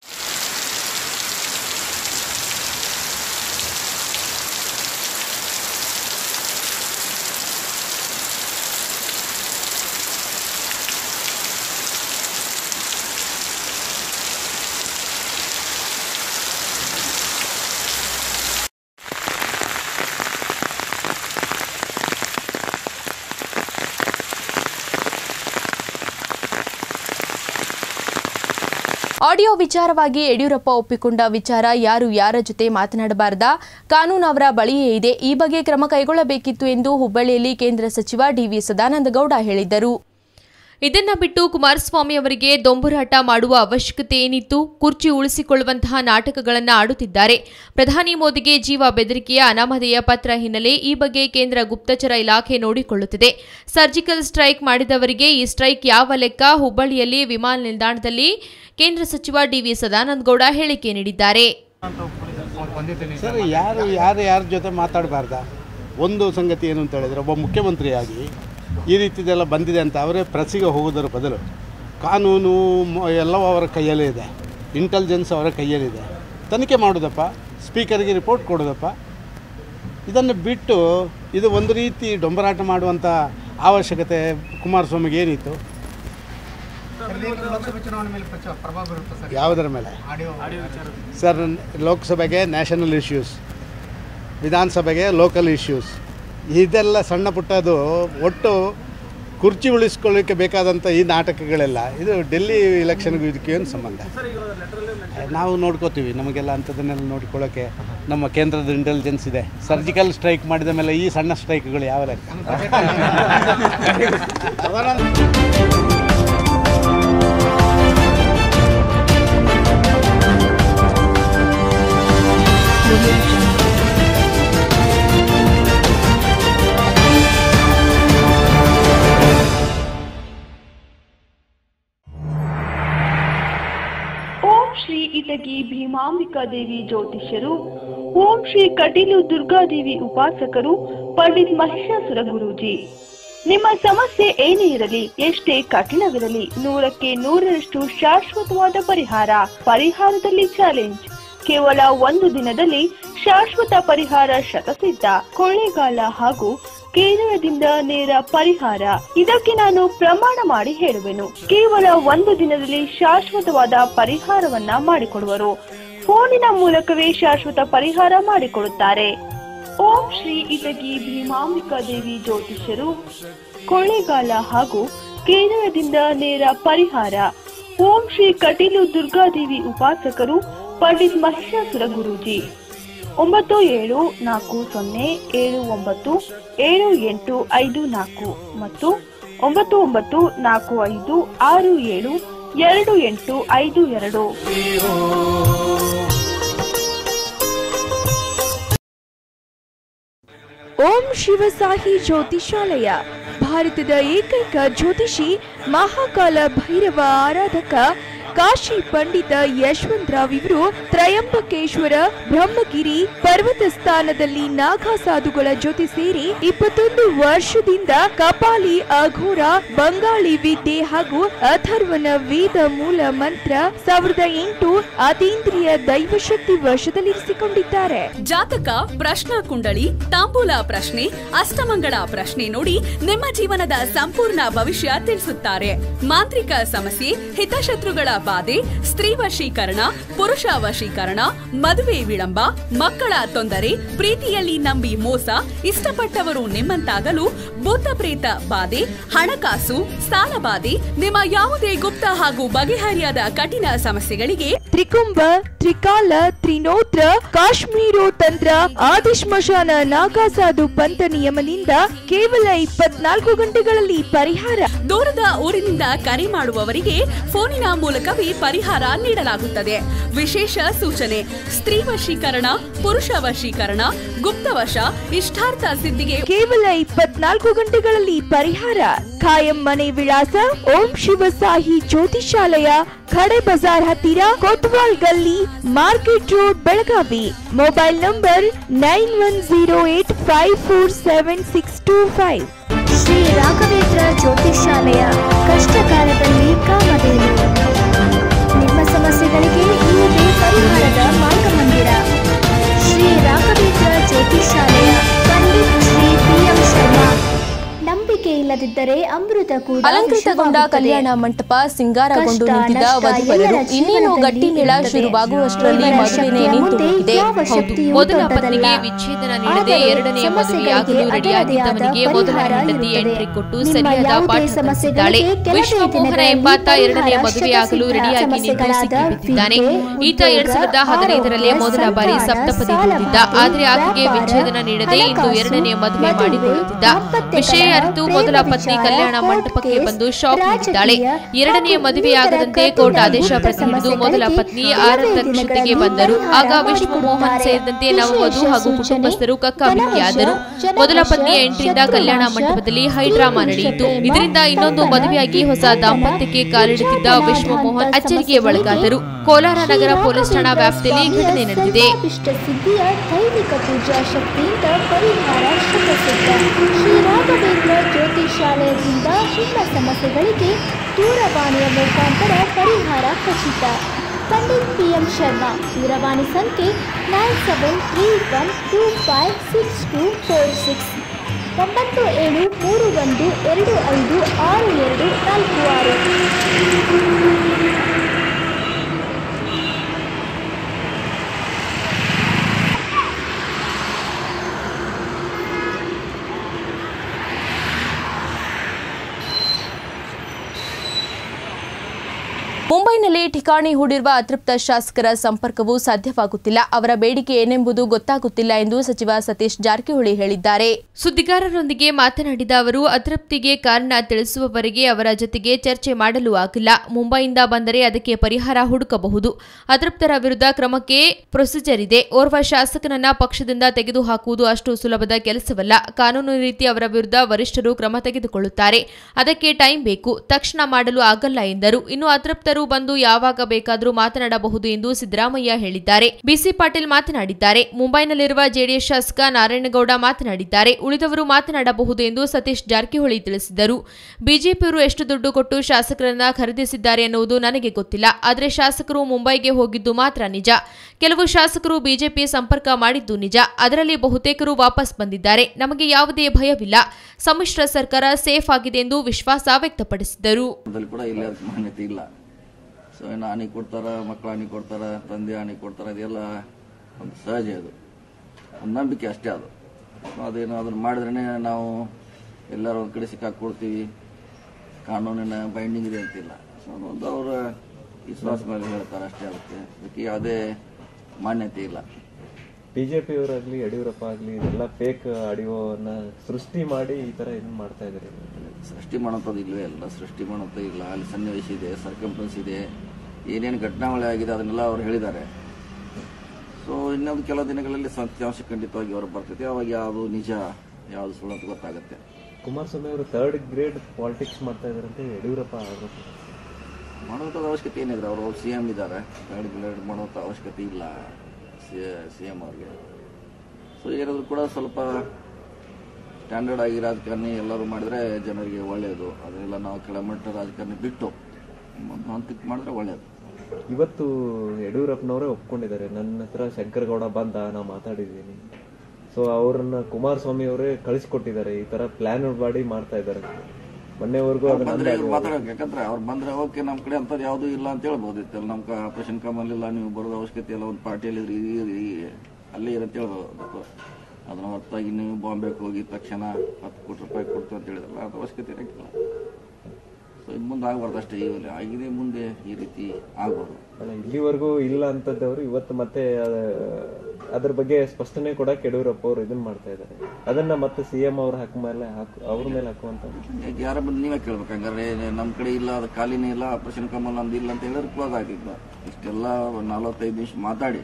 ಆಡಿಯೋ ವಿಚಾರವಾಗಿ ಯಡಿಯೂರಪ್ಪ ಒಪ್ಪಿಕೊಂಡ ವಿಚಾರ ಯಾರು ಯಾರ ಜೊತೆ ಮಾತನಾಡಬಾರದಾ ಕಾನೂನು ಅವರ ಬಳಿಯೇ ಇದೆ ಈ ಬಗ್ಗೆ ಕ್ರಮ ಕೈಗೊಳ್ಳಬೇಕಿತ್ತು ಎಂದು ಹುಬ್ಬಳ್ಳಿಯಲ್ಲಿ ಕೇಂದ್ರ ಸಚಿವ ಡಿವಿ ಸದಾನಂದಗೌಡ ಹೇಳಿದ್ದರು ಇದನ್ನ ಬಿಟ್ಟು ಕುಮಾರಸ್ವಾಮಿ ಅವರಿಗೆ ದೊಂಬರಾಟ ಮಾಡುವ ಅವಶ್ಯಕತೆ ಏನಿತ್ತು ಕುರ್ಚಿ ಉಳಿಸಿಕೊಳ್ಳುವಂತಹ ನಾಟಕಗಳನ್ನು ಆಡುತ್ತಿದ್ದಾರೆ ಪ್ರಧಾನಿ ಮೋದಿಗೆ ಜೀವ ಬೆದರಿಕೆಯ ಅನಾಮಧೇಯ ಪತ್ರ ಹಿನ್ನೆಲೆ ಈ ಬಗ್ಗೆ ಕೇಂದ್ರ ಗುಪ್ತಚರ ಇಲಾಖೆ ನೋಡಿಕೊಳ್ಳುತ್ತಿದೆ ಸರ್ಜಿಕಲ್ ಸ್ಟ್ರೈಕ್ ಮಾಡಿದವರಿಗೆ ಈ ಸ್ಟ್ರೈಕ್ ಯಾವ ಲೆಕ್ಕ ಹುಬ್ಬಳ್ಳಿಯಲ್ಲಿ ವಿಮಾನ ನಿಲ್ದಾಣದಲ್ಲಿ ಕೇಂದ್ರ ಸಚಿವ ಡಿವಿ ಸದಾನಂದಗೌಡ ಹೇಳಿಕೆ ನೀಡಿದ್ದಾರೆ ಸರ್ ಯಾರು ಯಾರು ಯಾರ ಜೊತೆ ಮಾತಾಡಬಾರ್ದ ಒಂದು ಸಂಗತಿ ಏನು ಅಂತ ಹೇಳಿದರೆ ಒಬ್ಬ ಮುಖ್ಯಮಂತ್ರಿಯಾಗಿ ಈ ರೀತಿದೆಲ್ಲ ಬಂದಿದೆ ಅಂತ ಅವರೇ ಪ್ರೆಸ್ಸಿಗೆ ಹೋಗೋದರ ಬದಲು ಕಾನೂನು ಮ- ಎಲ್ಲವೂ ಅವರ ಕೈಯಲ್ಲೇ ಇದೆ ಇಂಟೆಲಿಜೆನ್ಸ್ ಅವರ ಕೈಯಲ್ಲಿದೆ ತನಿಖೆ ಮಾಡೋದಪ್ಪ ಸ್ಪೀಕರ್ಗೆ ರಿಪೋರ್ಟ್ ಕೊಡೋದಪ್ಪ ಇದನ್ನು ಬಿಟ್ಟು ಇದು ಒಂದು ರೀತಿ ಡೊಂಬರಾಟ ಮಾಡುವಂಥ ಅವಶ್ಯಕತೆ ಕುಮಾರಸ್ವಾಮಿಗೆ ಏನಿತ್ತು ಯಾವುದರ ಮೇಲೆ ಸರ್ ಲೋಕಸಭೆಗೆ ನ್ಯಾಷನಲ್ ಇಶ್ಯೂಸ್ ವಿಧಾನಸಭೆಗೆ ಲೋಕಲ್ ಇಶ್ಯೂಸ್ ಇದೆಲ್ಲ ಸಣ್ಣ ಪುಟ್ಟದು ಒಟ್ಟು ಕುರ್ಚಿ ಉಳಿಸ್ಕೊಳ್ಳಿಕ್ಕೆ ಬೇಕಾದಂಥ ಈ ನಾಟಕಗಳೆಲ್ಲ ಇದು ಡೆಲ್ಲಿ ಇಲೆಕ್ಷನ್ಗೂ ಇದಕ್ಕೆ ಏನು ಸಂಬಂಧ ನಾವು ನೋಡ್ಕೋತೀವಿ ನಮಗೆಲ್ಲ ಅಂಥದ್ದನ್ನೆಲ್ಲ ನೋಡ್ಕೊಳ್ಳೋಕ್ಕೆ ನಮ್ಮ ಕೇಂದ್ರದ ಇಂಟೆಲಿಜೆನ್ಸ್ ಇದೆ ಸರ್ಜಿಕಲ್ ಸ್ಟ್ರೈಕ್ ಮಾಡಿದ ಮೇಲೆ ಈ ಸಣ್ಣ ಸ್ಟ್ರೈಕ್ಗಳು ಯಾವ ಲೆಕ್ಕ ಇಟಗಿ ಭೀಮಾಂಬಿಕಾ ದೇವಿ ಜ್ಯೋತಿಷ್ಯರು ಓಂ ಶ್ರೀ ಕಟೀಲು ದುರ್ಗಾದೇವಿ ಉಪಾಸಕರು ಪಂಡಿತ್ ಮಹಿಷಾಸುರ ಗುರೂಜಿ ನಿಮ್ಮ ಸಮಸ್ಯೆ ಏನೇ ಇರಲಿ ಎಷ್ಟೇ ಕಠಿಣವಿರಲಿ ನೂರಕ್ಕೆ ನೂರರಷ್ಟು ಶಾಶ್ವತವಾದ ಪರಿಹಾರ ಪರಿಹಾರದಲ್ಲಿ ಚಾಲೆಂಜ್ ಕೇವಲ ಒಂದು ದಿನದಲ್ಲಿ ಶಾಶ್ವತ ಪರಿಹಾರ ಶತಸಿದ್ಧ ಕೊಳ್ಳೇಗಾಲ ಹಾಗೂ ಕೇರಳದಿಂದ ನೇರ ಪರಿಹಾರ ಇದಕ್ಕೆ ನಾನು ಪ್ರಮಾಣ ಮಾಡಿ ಹೇಳುವೆನು ಕೇವಲ ಒಂದು ದಿನದಲ್ಲಿ ಶಾಶ್ವತವಾದ ಪರಿಹಾರವನ್ನ ಮಾಡಿಕೊಡುವರು ಫೋನಿನ ಮೂಲಕವೇ ಶಾಶ್ವತ ಪರಿಹಾರ ಮಾಡಿಕೊಡುತ್ತಾರೆ ಓಂ ಶ್ರೀ ಇಟಗಿ ಭೀಮಾಂಬಿಕಾ ದೇವಿ ಜ್ಯೋತಿಷ್ಯರು ಕೊಳ್ಳೇಗಾಲ ಹಾಗೂ ಕೇರಳದಿಂದ ನೇರ ಪರಿಹಾರ ಓಂ ಶ್ರೀ ಕಟೀಲು ದುರ್ಗಾದೇವಿ ಉಪಾಸಕರು ಪಂಡಿತ್ ಮಹಿಷಾಸುರ ಗುರೂಜಿ ಒಂಬತ್ತು ಏಳು ನಾಲ್ಕು ಸೊನ್ನೆ ಏಳು ಒಂಬತ್ತು ಏಳು ಎಂಟು ಐದು ನಾಲ್ಕು ಮತ್ತು ಒಂಬತ್ತು ಒಂಬತ್ತು ನಾಲ್ಕು ಐದು ಆರು ಏಳು ಎರಡು ಎಂಟು ಐದು ಎರಡು ಓಂ ಶಿವಸಾಹಿ ಜ್ಯೋತಿಷಾಲಯ ಭಾರತದ ಏಕೈಕ ಜ್ಯೋತಿಷಿ ಮಹಾಕಾಲ ಭೈರವ ಆರಾಧಕ ಕಾಶಿ ಪಂಡಿತ ಯಶವಂತರಾವ್ ಇವರು ತ್ರಯಂಬಕೇಶ್ವರ ಬ್ರಹ್ಮಗಿರಿ ಪರ್ವತ ಸ್ಥಾನದಲ್ಲಿ ನಾಗಾ ಸಾಧುಗಳ ಜೊತೆ ಸೇರಿ ಇಪ್ಪತ್ತೊಂದು ವರ್ಷದಿಂದ ಕಪಾಲಿ ಅಘೋರ ಬಂಗಾಳಿ ವಿದ್ಯೆ ಹಾಗೂ ಅಥರ್ವನ ವೇದ ಮೂಲ ಮಂತ್ರ ಸಾವಿರದ ಎಂಟು ಅತೀಂದ್ರಿಯ ದೈವಶಕ್ತಿ ವಶದಲ್ಲಿರಿಸಿಕೊಂಡಿದ್ದಾರೆ ಜಾತಕ ಪ್ರಶ್ನಾ ಕುಂಡಳಿ ತಾಂಬೂಲ ಪ್ರಶ್ನೆ ಅಷ್ಟಮಂಗಳ ಪ್ರಶ್ನೆ ನೋಡಿ ನಿಮ್ಮ ಜೀವನದ ಸಂಪೂರ್ಣ ಭವಿಷ್ಯ ತಿಳಿಸುತ್ತಾರೆ ಮಾಂತ್ರಿಕ ಸಮಸ್ಯೆ ಹಿತಶತ್ರುಗಳ ಬಾಧೆ ಸ್ತ್ರೀ ವಶೀಕರಣ ಪುರುಷ ವಶೀಕರಣ ಮದುವೆ ವಿಳಂಬ ಮಕ್ಕಳ ತೊಂದರೆ ಪ್ರೀತಿಯಲ್ಲಿ ನಂಬಿ ಮೋಸ ಇಷ್ಟಪಟ್ಟವರು ನಿಮ್ಮಂತಾಗಲು ಭೂತ ಪ್ರೇತ ಬಾಧೆ ಹಣಕಾಸು ಸಾಲ ಬಾಧೆ ನಿಮ್ಮ ಯಾವುದೇ ಗುಪ್ತ ಹಾಗೂ ಬಗೆಹರಿಯಾದ ಕಠಿಣ ಸಮಸ್ಯೆಗಳಿಗೆ ತ್ರಿಕುಂಭ ತ್ರಿಕಾಲ ತ್ರಿನೋತ್ರ ಕಾಶ್ಮೀರೋ ತಂತ್ರ ಆದಿಶ್ಮಶಾನ ನಾಗಾಸಾಧು ಪಂಥ ನಿಯಮದಿಂದ ಕೇವಲ ಇಪ್ಪತ್ನಾಲ್ಕು ಗಂಟೆಗಳಲ್ಲಿ ಪರಿಹಾರ ದೂರದ ಊರಿನಿಂದ ಕರೆ ಮಾಡುವವರಿಗೆ ಫೋನಿನ ಮೂಲಕವೇ ಪರಿಹಾರ ನೀಡಲಾಗುತ್ತದೆ ವಿಶೇಷ ಸೂಚನೆ ಸ್ತ್ರೀ ವಶೀಕರಣ ಪುರುಷ ವಶೀಕರಣ ಗುಪ್ತವಶ ಇಷ್ಟಾರ್ಥ ಸಿದ್ಧಿಗೆ ಕೇವಲ ಇಪ್ಪತ್ನಾಲ್ಕು ಗಂಟೆಗಳಲ್ಲಿ ಪರಿಹಾರ ಖಾಯಂ ಮನೆ ವಿಳಾಸ ಓಂ ಶಿವಸಾಹಿ ಜ್ಯೋತಿಷಾಲಯ ಖಡೆ ಬಜಾರ್ ಹತ್ತಿರ Kotwal Galli market road Belagavi mobile number nine one zero eight five four seven six two five Shri Raghavendra Jyotishalaya ಕಷ್ಟಕಾಲದಲ್ಲಿ ಕಾಮಧೇನು ನಿಮ್ಮ ಸಮಸ್ಯೆಗಳಿಗೆ ಇಲ್ಲದೆ ಪರಿಹಾರದ ಮಾರ್ಗಮಂದಿರ ಶ್ರೀ ರಾಘವೇಂದ್ರ ಜ್ಯೋತಿಷಾಲಯ ಪಂಡಿತ್ ಶ್ರೀ ಪಿ ಎಂ ಶರ್ಮಾ ನಂಬಿಕೆ ಇಲ್ಲದಿದ್ದರೆ ಅಮೃತ ಕೂಡ ಅಲಂಕೃತಗೊಂಡ ವಿಷವಾಗುತ್ತದೆ. ಕಲ್ಯಾಣ ಮಂಟಪ ಸಿಂಗಾರಗೊಂಡು ಕಷ್ಟ, ನಿಂತಿದ್ದ ನಷ್ಟ ವಧುವರರು ಎಲ್ಲರ ಇನ್ನೇನು ಜೀವನದಲ್ಲಿ ಗಟ್ಟಿ ಮೇಳ ಇರುತ್ತದೆ. ಶುರುವಾಗುವಷ್ಟರಲ್ಲಿ ದೇವರ ಮದುವೆನೇ ಶಕ್ತಿಯ ನಿಂತು ಮುಂದೆ ಹೋಗಿದೆ ಯಾವ ಹೌದು ಶಕ್ತಿಯೂ ಮೊದಲ ದೊಡ್ಡದಲ್ಲ. ಪತ್ನಿಗೆ ವಿಚ್ಛೇದನ ನೀಡದೆ ಆದರೆ ಎರಡನೆಯ ಸಮಸ್ಯೆಗಳಿಗೆ ಮದುವೆಯಾಗಲು ಅದರದೇ ರೆಡಿಯಾಗಿದ್ದವನಿಗೆ ಆದ ಮೊದಲ ಪರಿಹಾರ ಹೆಂಡತಿ ಇರುತ್ತದೆ. ಎಂಟ್ರಿ ಕೊಟ್ಟು ನಿಮ್ಮ ಸರಿಯಾದ ಯಾವುದೇ ಪಾಠ ಸಮಸ್ಯೆಗಳಿಗೆ ಕಲಿಸಿದ್ದಾಳೆ ಕೆಲವೇ ವಿಶ್ವಮೋಹನ ದಿನಗಳಲ್ಲಿ ಎಂಬಾತ ಎರಡನೆಯ ಪರಿಹಾರ ಮದುವೆಯಾಗಲು ಶತಸಿದ್ಧ ರೆಡಿಯಾಗಿ ನಿಂತು ಸಮಸ್ಯೆಗಳಾದ ಸಿಕ್ಕಿಬಿದ್ದಿದ್ದಾನೆ ವಿದ್ಯೆ, ಈತ ಎರಡ್ ಸಾವಿರದ ಉದ್ಯೋಗ, ಹದಿನೈದರಲ್ಲೇ ಆರೋಗ್ಯ, ಮೊದಲ ಬಾರಿ ಸಂತಾನ, ಸಪ್ತಪದಿ ಸಾಲ ಹೊಂದಿದ್ದ ಬಾಧೆ, ಆದ್ರೆ ಆಕೆಗೆ ವ್ಯಾಪಾರ, ವಿಚ್ಛೇದನ ನೀಡದೆ ಇಂದು ಹಣಕಾಸು, ಎರಡನೆಯ ಮದುವೆ ಮದುವೆ, ಮಾಡಿಕೊಳ್ಳುತ್ತಿದ್ದ ದಾಂಪತ್ಯ ವಿಷಯ ಕಲಹ, ಅರಿತು ಪ್ರೇಮ ಮೊದಲ ಪತ್ನಿ ವಿಚಾರ, ಕಲ್ಯಾಣ ಕೋರ್ಟ್ ಮಂಟಪಕ್ಕೆ ಕೇಸ್, ಬಂದು ಶಾಕ್ ನೀಡಿದ್ದಾಳೆ ರಾಜಕೀಯ, ಎರಡನೆಯ ಹಾಗೂ ಮದುವೆಯಾಗದಂತೆ ಇನ್ನಿತರ ಕೋರ್ಟ್ ಕಠಿಣ ಆದೇಶ ಗುಪ್ತ ಪ್ರತಿ ಹಿಡಿದು ಮೊದಲ ಸಮಸ್ಯೆಗಳಿಗೆ ಪತ್ನಿ ಕೆಲವೇ ಆರತಕ್ಷತೆಗೆ ದಿನಗಳಲ್ಲಿ ಬಂದರು ಆಗ ಪರಿಹಾರ ವಿಶ್ವಮೋಹನ್ ಮಾಡಿಕೊಡುತ್ತಾರೆ. ಸೇರಿದಂತೆ ನವವಧು ವಿಶೇಷ ಹಾಗೂ ಸೂಚನೆ, ಕುಟುಂಬಸ್ಥರು ಕಕ್ಕಾಬಿಕ್ಕಿಯಾದರು ಜನವಶ, ಮೊದಲ ಪತ್ನಿಯ ಎಂಟ್ರಿಯಿಂದ ಶತ್ರುನಾಶ, ಕಲ್ಯಾಣ ಮಂಟಪದಲ್ಲಿ ಹೈಡ್ರಾಮಾ ನಡೆಯಿತು ಪ್ರೇಮ, ಇದರಿಂದ ಇನ್ನೊಂದು ಸಂತಾನ, ಮದುವೆಯಾಗಿ ಹೊಸ ವಿಜ್ಞಾನ, ದಾಂಪತ್ಯಕ್ಕೆ ಕಾಲಿಡುತ್ತಿದ್ದ ವಿಚಾರಣಾಧಾಂತ ವಿಶ್ವಮೋಹನ್ ಅಚ್ಚರಿಗೆ ಸಮಸ್ಯೆಗಳಿಗೆ ಒಳಗಾದರು ಕೋಲಾರ ನಗರ ಪೊಲೀಸ್ ಠಾಣಾ ಶ್ರೀರಾಘವೇಂದ್ರ ವ್ಯಾಪ್ತಿಯಲ್ಲಿ ಸ್ವಾಮಿಯ ಘಟನೆ ನಡೆದಿದೆ ಸರ್ವಾಭಿಷ್ಟ ಸಿದ್ಧಿಯ ದೈವಿಕ ಪೂಜಾ ಶಕ್ತಿಯಿಂದ ಪರಿಹಾರ ಶತಸಿದ್ಧ ಶ್ರೀರಾಘವೇಂದ್ರ ಜ್ಯೋತಿಷಾಲಯದಿಂದ ನಿಮ್ಮ ಸಮಸ್ಯೆಗಳಿಗೆ ದೂರವಾಣಿಯ ಮುಖಾಂತರ ಪರಿಹಾರ ಖಚಿತ ಪಂಡಿತ್ ಪಿ ಎಂ ಶರ್ಮಾ ದೂರವಾಣಿ ಸಂಖ್ಯೆ nine seven three one two five six two four six ಒಂಬತ್ತು ಏಳು ಮೂರು ಒಂದು ಎರಡು ಐದು ಆರು ಎರಡು ನಾಲ್ಕು ಆರು ಮುಂಬೈನಲ್ಲಿ ಠಿಕಾಣಿ ಹೂಡಿರುವ ಅತೃಪ್ತ ಶಾಸಕರ ಸಂಪರ್ಕವು ಸಾಧ್ಯವಾಗುತ್ತಿಲ್ಲ ಅವರ ಬೇಡಿಕೆ ಏನೆಂಬುದು ಗೊತ್ತಾಗುತ್ತಿಲ್ಲ ಎಂದು ಸಚಿವ ಸತೀಶ್ ಜಾರಕಿಹೊಳಿ ಹೇಳಿದ್ದಾರೆ ಸುದ್ದಿಗಾರರೊಂದಿಗೆ ಮಾತನಾಡಿದ ಅವರು ಅತೃಪ್ತಿಗೆ ಕಾರಣ ತಿಳಿಸುವವರೆಗೆ ಅವರ ಜೊತೆಗೆ ಚರ್ಚೆ ಮಾಡಲು ಆಗಿಲ್ಲ ಮುಂಬೈಯಿಂದ ಬಂದರೆ ಅದಕ್ಕೆ ಪರಿಹಾರ ಹುಡುಕಬಹುದು ಅತೃಪ್ತರ ವಿರುದ್ಧ ಕ್ರಮಕ್ಕೆ ಪ್ರೊಸೀಜರ್ ಇದೆ ಓರ್ವ ಶಾಸಕನನ್ನ ಪಕ್ಷದಿಂದ ತೆಗೆದುಹಾಕುವುದು ಅಷ್ಟು ಸುಲಭದ ಕೆಲಸವಲ್ಲ ಕಾನೂನು ರೀತಿ ಅವರ ವಿರುದ್ಧ ವರಿಷ್ಠರು ಕ್ರಮ ತೆಗೆದುಕೊಳ್ಳುತ್ತಾರೆ ಅದಕ್ಕೆ ಟೈಮ್ ಬೇಕು ತಕ್ಷಣ ಮಾಡಲು ಆಗಲ್ಲ ಎಂದರು ಇನ್ನು ಅತೃಪ್ತರು ಶಾಸಕರು ಬಂದು ಯಾವಾಗ ಬೇಕಾದರೂ ಮಾತನಾಡಬಹುದು ಎಂದು ಸಿದ್ದರಾಮಯ್ಯ ಹೇಳಿದ್ದಾರೆ ಬಿಸಿ ಪಾಟೀಲ್ ಮಾತನಾಡಿದ್ದಾರೆ ಮುಂಬೈನಲ್ಲಿರುವ ಜೆಡಿಎಸ್ ಶಾಸಕ ನಾರಾಯಣಗೌಡ ಮಾತನಾಡಿದ್ದಾರೆ ಉಳಿದವರು ಮಾತನಾಡಬಹುದು ಎಂದು ಸತೀಶ್ ಜಾರಕಿಹೊಳಿ ತಿಳಿಸಿದರು ಬಿಜೆಪಿಯವರು ಎಷ್ಟು ದುಡ್ಡು ಕೊಟ್ಟು ಶಾಸಕರನ್ನ ಖರೀದಿಸಿದ್ದಾರೆ ಎನ್ನುವುದು ನನಗೆ ಗೊತ್ತಿಲ್ಲ ಆದರೆ ಶಾಸಕರು ಮುಂಬೈಗೆ ಹೋಗಿದ್ದು ಮಾತ್ರ ನಿಜ ಕೆಲವು ಶಾಸಕರು ಬಿಜೆಪಿ ಸಂಪರ್ಕ ಮಾಡಿದ್ದು ನಿಜ ಅದರಲ್ಲಿ ಬಹುತೇಕರು ವಾಪಸ್ ಬಂದಿದ್ದಾರೆ ನಮಗೆ ಯಾವುದೇ ಭಯವಿಲ್ಲ ಸಮ್ಮಿಶ್ರ ಸರ್ಕಾರ ಸೇಫ್ ಆಗಿದೆ ಎಂದು ವಿಶ್ವಾಸ ವ್ಯಕ್ತಪಡಿಸಿದರು ದಲ್ಲಿ ಕೂಡ ಇಲ್ಲಿ ಅದಕ್ಕೆ ಮಾನ್ಯತೆ ಇಲ್ಲ ಸೊ ಏನು ಹಾನಿ ಕೊಡ್ತಾರ ಮಕ್ಕಳು ಹಾನಿ ಕೊಡ್ತಾರ ತಂದೆ ಹಾನಿ ಕೊಡ್ತಾರ ಅದೆಲ್ಲ ಒಂದು ಸಹಜ ಅದು ಒಂದು ನಂಬಿಕೆ ಅಷ್ಟೇ ಅದು ಸೊ ಅದೇನು ಅದನ್ನು ಮಾಡಿದ್ರೇ ನಾವು ಎಲ್ಲರೂ ಒಂದು ಕಡೆ ಸಿಕ್ಕಾಕೊಡ್ತೀವಿ ಕಾನೂನಿನ ಬೈಂಡಿಂಗ್ ಇದೆ ಅಂತಿಲ್ಲ ಸೊ ಅದೊಂದು ಅವರ ವಿಶ್ವಾಸ ಮೇಲೆ ಹೇಳ್ತಾರೆ ಅಷ್ಟೇ ಅದಕ್ಕೆ ಅದಕ್ಕೆ ಯಾವುದೇ ಮಾನ್ಯತೆ ಇಲ್ಲ ಬಿಜೆಪಿಯವರಾಗ್ಲಿ ಯಡಿಯೂರಪ್ಪ ಆಗಲಿ ಇದೆಲ್ಲ ಫೇಕ್ ಆಡಿಯೋನ ಸೃಷ್ಟಿ ಮಾಡಿ ಈ ತರ ಇದನ್ನ ಮಾಡ್ತಾ ಇದ್ದಾರೆ ಸೃಷ್ಟಿ ಮಾಡೋಂಥದ್ದು ಇಲ್ಲವೇ ಇಲ್ಲ ಸೃಷ್ಟಿ ಮಾಡೋಂಥ ಇಲ್ಲ ಅಲ್ಲಿ ಸನ್ನಿವೇಶ ಇದೆ ಸರ್ಕಂಪ್ಟನ್ಸ್ ಇದೆ ಏನೇನು ಘಟನಾವಳಿ ಆಗಿದೆ ಅದನ್ನೆಲ್ಲ ಅವ್ರು ಹೇಳಿದ್ದಾರೆ ಸೊ ಇನ್ನೊಂದು ಕೆಲವು ದಿನಗಳಲ್ಲಿ ಸತ್ಯಾಂಶ ಖಂಡಿತವಾಗಿ ಅವ್ರು ಬರ್ತೈತೆ ಅವಾಗ ಯಾವುದು ನಿಜ ಯಾವುದು ಸುಳ್ಳು ಅಂತ ಗೊತ್ತಾಗುತ್ತೆ ಕುಮಾರಸ್ವಾಮಿ ಅವರು ಥರ್ಡ್ ಗ್ರೇಡ್ ಪಾಲಿಟಿಕ್ಸ್ ಮಾಡ್ತಾ ಇದಾರೆ ಅಂತ ಯಡಿಯೂರಪ್ಪ ಆರೋಪ ಮಾಡುವಂಥದ್ದು ಅವಶ್ಯಕತೆ ಏನಿದ್ರೆ ಅವರು ಸಿ ಎಮ್ ಇದ್ದಾರೆ ಗಾಡಿ ಗಿಡಿ ಮಾಡುವಂಥ ಅವಶ್ಯಕತೆ ಇಲ್ಲ ಸಿ ಎಮ್ ಅವ್ರಿಗೆ ಸೊ ಏನಾದರೂ ಕೂಡ ಸ್ವಲ್ಪ ಸ್ಟ್ಯಾಂಡರ್ಡ್ ಆಗಿ ರಾಜಕಾರಣಿ ಎಲ್ಲರೂ ಮಾಡಿದ್ರೆ ಜನರಿಗೆ ಒಳ್ಳೆಯದು ಅದೆಲ್ಲ ನಾವು ಕೆಳಮಟ್ಟ ರಾಜಕಾರಣಿ ಬಿಟ್ಟು ಒಂದು ಹಂತಕ್ಕೆ ಮಾಡಿದ್ರೆ ಒಳ್ಳೆಯದು ಇವತ್ತು ಯಡಿಯೂರಪ್ಪನವರೇ ಒಪ್ಕೊಂಡಿದ್ದಾರೆ ನನ್ನ ಹತ್ರ ಶಂಕರಗೌಡ ಬಂದ ನಾ ಮಾತಾಡಿದ್ದೀನಿ ಸೊ ಅವ್ರನ್ನ ಕುಮಾರಸ್ವಾಮಿ ಅವರೇ ಕಳಿಸ್ಕೊಟ್ಟಿದ್ದಾರೆ ಈ ತರ ಪ್ಲಾನ್ ಮಾಡಿ ಮಾಡ್ತಾ ಇದ್ದಾರೆ ಮೊನ್ನೆವರೆಗೂ ಅವ್ರು ಅದನ್ನ ಬಂದ್ರೆ ಇವ್ರು ಮಾತಾಡೋಕೆ ಯಾಕಂದ್ರೆ ಅವ್ರು ಬಂದ್ರೆ ಓಕೆ ನಮ್ಮ ಕಡೆ ಅಂಥದ್ದು ಯಾವುದೂ ಇಲ್ಲ ಅಂತ ಹೇಳ್ಬೋದಿತ್ತು ನಮ್ಮ ಆಪರೇಷನ್ ಕಮಲ್ ಇಲ್ಲ ನೀವು ಬರೋದು ಅವಶ್ಯಕತೆ ಇಲ್ಲ ಒಂದು ಪಾರ್ಟಿಯಲ್ಲಿ ಇದ್ರಿ ಇರಿ, ಅಲ್ಲೇ ಇರಂತ ಹೇಳ್ಬೋದು ಅದನ್ನ ಹೊರತಾಗಿ ನೀವು ಬಾಂಬೆಗೆ ಹೋಗಿ ತಕ್ಷಣ ಹತ್ತು ಕೋಟಿ ರೂಪಾಯಿ ಕೊಡ್ತು ಅಂತ ಹೇಳಿದ್ರಲ್ಲ ಅದು ಅವಶ್ಯಕತೆ ಇರಕ್ಕಿಲ್ಲ ಸೊ ಇನ್ನು ಮುಂದೆ ಆಗಬಾರ್ದು ಅಷ್ಟೇ ಈಗ ಆಗಿದೆ ಮುಂದೆ ಈ ರೀತಿ ಆಗ್ಬಾರ್ದು ಅಲ್ಲ, ಇಲ್ಲಿವರೆಗೂ ಇಲ್ಲ ಅಂತದ್ದವರು ಇವತ್ತು ಮತ್ತೆ ಅದ- ಅದ್ರ ಬಗ್ಗೆ ಸ್ಪಷ್ಟನೆ ಕೊಡಕ್ಕೆ ಯಡಿಯೂರಪ್ಪ ಅವರು ಇದನ್ನ ಮಾಡ್ತಾ ಇದ್ದಾರೆ ಅದನ್ನ ಮತ್ತೆ ಸಿಎಂ ಅವ್ರ ಹಾಕ ಮೇಲೆ ಹಾಕು ಅವ್ರ ಮೇಲೆ ಹಾಕುವಂತ ಈಗ ಯಾರ ಬಂದು ನೀವೇ ಕೇಳ್ಬೇಕು ಹಂಗಾರೆ ನಮ್ಮ ಕಡೆ ಇಲ್ಲ ಅದು ಖಾಲಿನೇ ಇಲ್ಲ ಆಪರೇಷನ್ ಕಮಲ್ ನಮ್ದು ಇಲ್ಲ ಅಂತ ಹೇಳಿದ್ರೆ ಕ್ಲೋಸ್ ಆಗಿದ್ದು ಇಷ್ಟೆಲ್ಲ ಒಂದು ನಲವತ್ತೈದು ನಿಮಿಷ ಮಾತಾಡಿ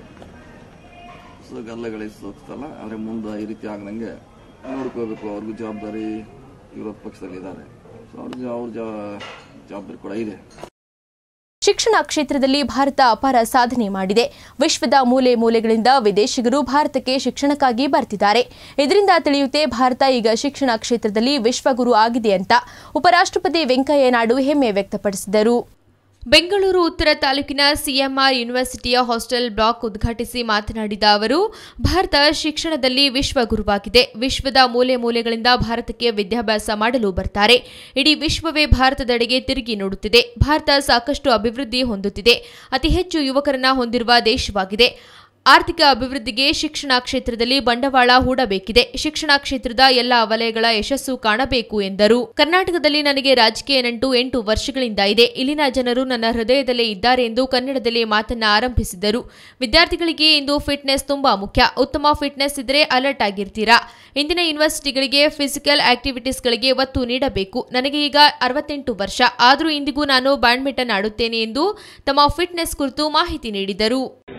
ಸೊ ಗಲ್ಲಗಳಿಗೆ ಸೋಕ್ತಲ್ಲ ಆದರೆ ಮುಂದೆ ಈ ರೀತಿ ಆಗದಂಗೆ ನೋಡ್ಕೋಬೇಕು ಅವ್ರಿಗೂ ಜವಾಬ್ದಾರಿ ವಿರೋಧ ಪಕ್ಷದಲ್ಲಿ ಇದ್ದಾರೆ ಸೊ ಅವ್ರ ಜ- ಅವ್ರ ಜ- ಜವಾಬ್ದಾರಿ ಕೂಡ ಇದೆ ಶಿಕ್ಷಣ ಕ್ಷೇತ್ರದಲ್ಲಿ ಭಾರತ ಅಪಾರ ಸಾಧನೆ ಮಾಡಿದೆ ವಿಶ್ವದ ಮೂಲೆ ಮೂಲೆಗಳಿಂದ ವಿದೇಶಿಗರು ಭಾರತಕ್ಕೆ ಶಿಕ್ಷಣಕ್ಕಾಗಿ ಬರ್ತಿದ್ದಾರೆ ಇದರಿಂದ ತಿಳಿಯುತ್ತೆ ಭಾರತ ಈಗ ಶಿಕ್ಷಣ ಕ್ಷೇತ್ರದಲ್ಲಿ ವಿಶ್ವಗುರು ಆಗಿದೆ ಅಂತ ಉಪರಾಷ್ಟ್ರಪತಿ ವೆಂಕಯ್ಯ ನಾಯ್ಡು ಹೆಮ್ಮೆ ವ್ಯಕ್ತಪಡಿಸಿದರು ಬೆಂಗಳೂರು ಉತ್ತರ ತಾಲೂಕಿನ ಸಿಎಂಆರ್ ಯೂನಿವರ್ಸಿಟಿಯ ಹಾಸ್ಟೆಲ್ ಬ್ಲಾಕ್ ಉದ್ಘಾಟಿಸಿ ಮಾತನಾಡಿದ ಅವರು ಭಾರತ ಶಿಕ್ಷಣದಲ್ಲಿ ವಿಶ್ವಗುರುವಾಗಿದೆ ವಿಶ್ವದ ಮೂಲೆ ಮೂಲೆಗಳಿಂದ ಭಾರತಕ್ಕೆ ವಿದ್ಯಾಭ್ಯಾಸ ಮಾಡಲು ಬರ್ತಾರೆ ಇಡೀ ವಿಶ್ವವೇ ಭಾರತದೆಡೆಗೆ ತಿರುಗಿ ನೋಡುತ್ತಿದೆ ಭಾರತ ಸಾಕಷ್ಟು ಅಭಿವೃದ್ಧಿ ಹೊಂದುತ್ತಿದೆ ಅತಿ ಹೆಚ್ಚು ಯುವಕರನ್ನ ಹೊಂದಿರುವ ದೇಶವಾಗಿದೆ ಆರ್ಥಿಕ ಅಭಿವೃದ್ಧಿಗೆ ಶಿಕ್ಷಣ ಕ್ಷೇತ್ರದಲ್ಲಿ ಬಂಡವಾಳ ಹೂಡಬೇಕಿದೆ ಶಿಕ್ಷಣ ಕ್ಷೇತ್ರದ ಎಲ್ಲ ವಲಯಗಳ ಯಶಸ್ಸು ಕಾಣಬೇಕು ಎಂದರು ಕರ್ನಾಟಕದಲ್ಲಿ ನನಗೆ ರಾಜಕೀಯ ನಂಟು ಎಂಟು ವರ್ಷಗಳಿಂದ ಇದೆ ಇಲ್ಲಿನ ಜನರು ನನ್ನ ಹೃದಯದಲ್ಲೇ ಇದ್ದಾರೆ ಎಂದು ಕನ್ನಡದಲ್ಲಿ ಮಾತನ್ನ ಆರಂಭಿಸಿದರು ವಿದ್ಯಾರ್ಥಿಗಳಿಗೆ ಇಂದು ಫಿಟ್ನೆಸ್ ತುಂಬಾ ಮುಖ್ಯ ಉತ್ತಮ ಫಿಟ್ನೆಸ್ ಇದ್ರೆ ಅಲರ್ಟ್ ಆಗಿರ್ತೀರಾ ಇಂದಿನ ಯೂನಿವರ್ಸಿಟಿಗಳಿಗೆ ಫಿಸಿಕಲ್ ಆಕ್ಟಿವಿಟೀಸ್ಗಳಿಗೆ ಒತ್ತು ನೀಡಬೇಕು ನನಗೆ ಈಗ ಅರವತ್ತೆಂಟು ವರ್ಷ ಆದರೂ ಇಂದಿಗೂ ನಾನು ಬ್ಯಾಡ್ಮಿಂಟನ್ ಆಡುತ್ತೇನೆ ಎಂದು ತಮ್ಮ ಫಿಟ್ನೆಸ್ ಕುರಿತು ಮಾಹಿತಿ ನೀಡಿದರು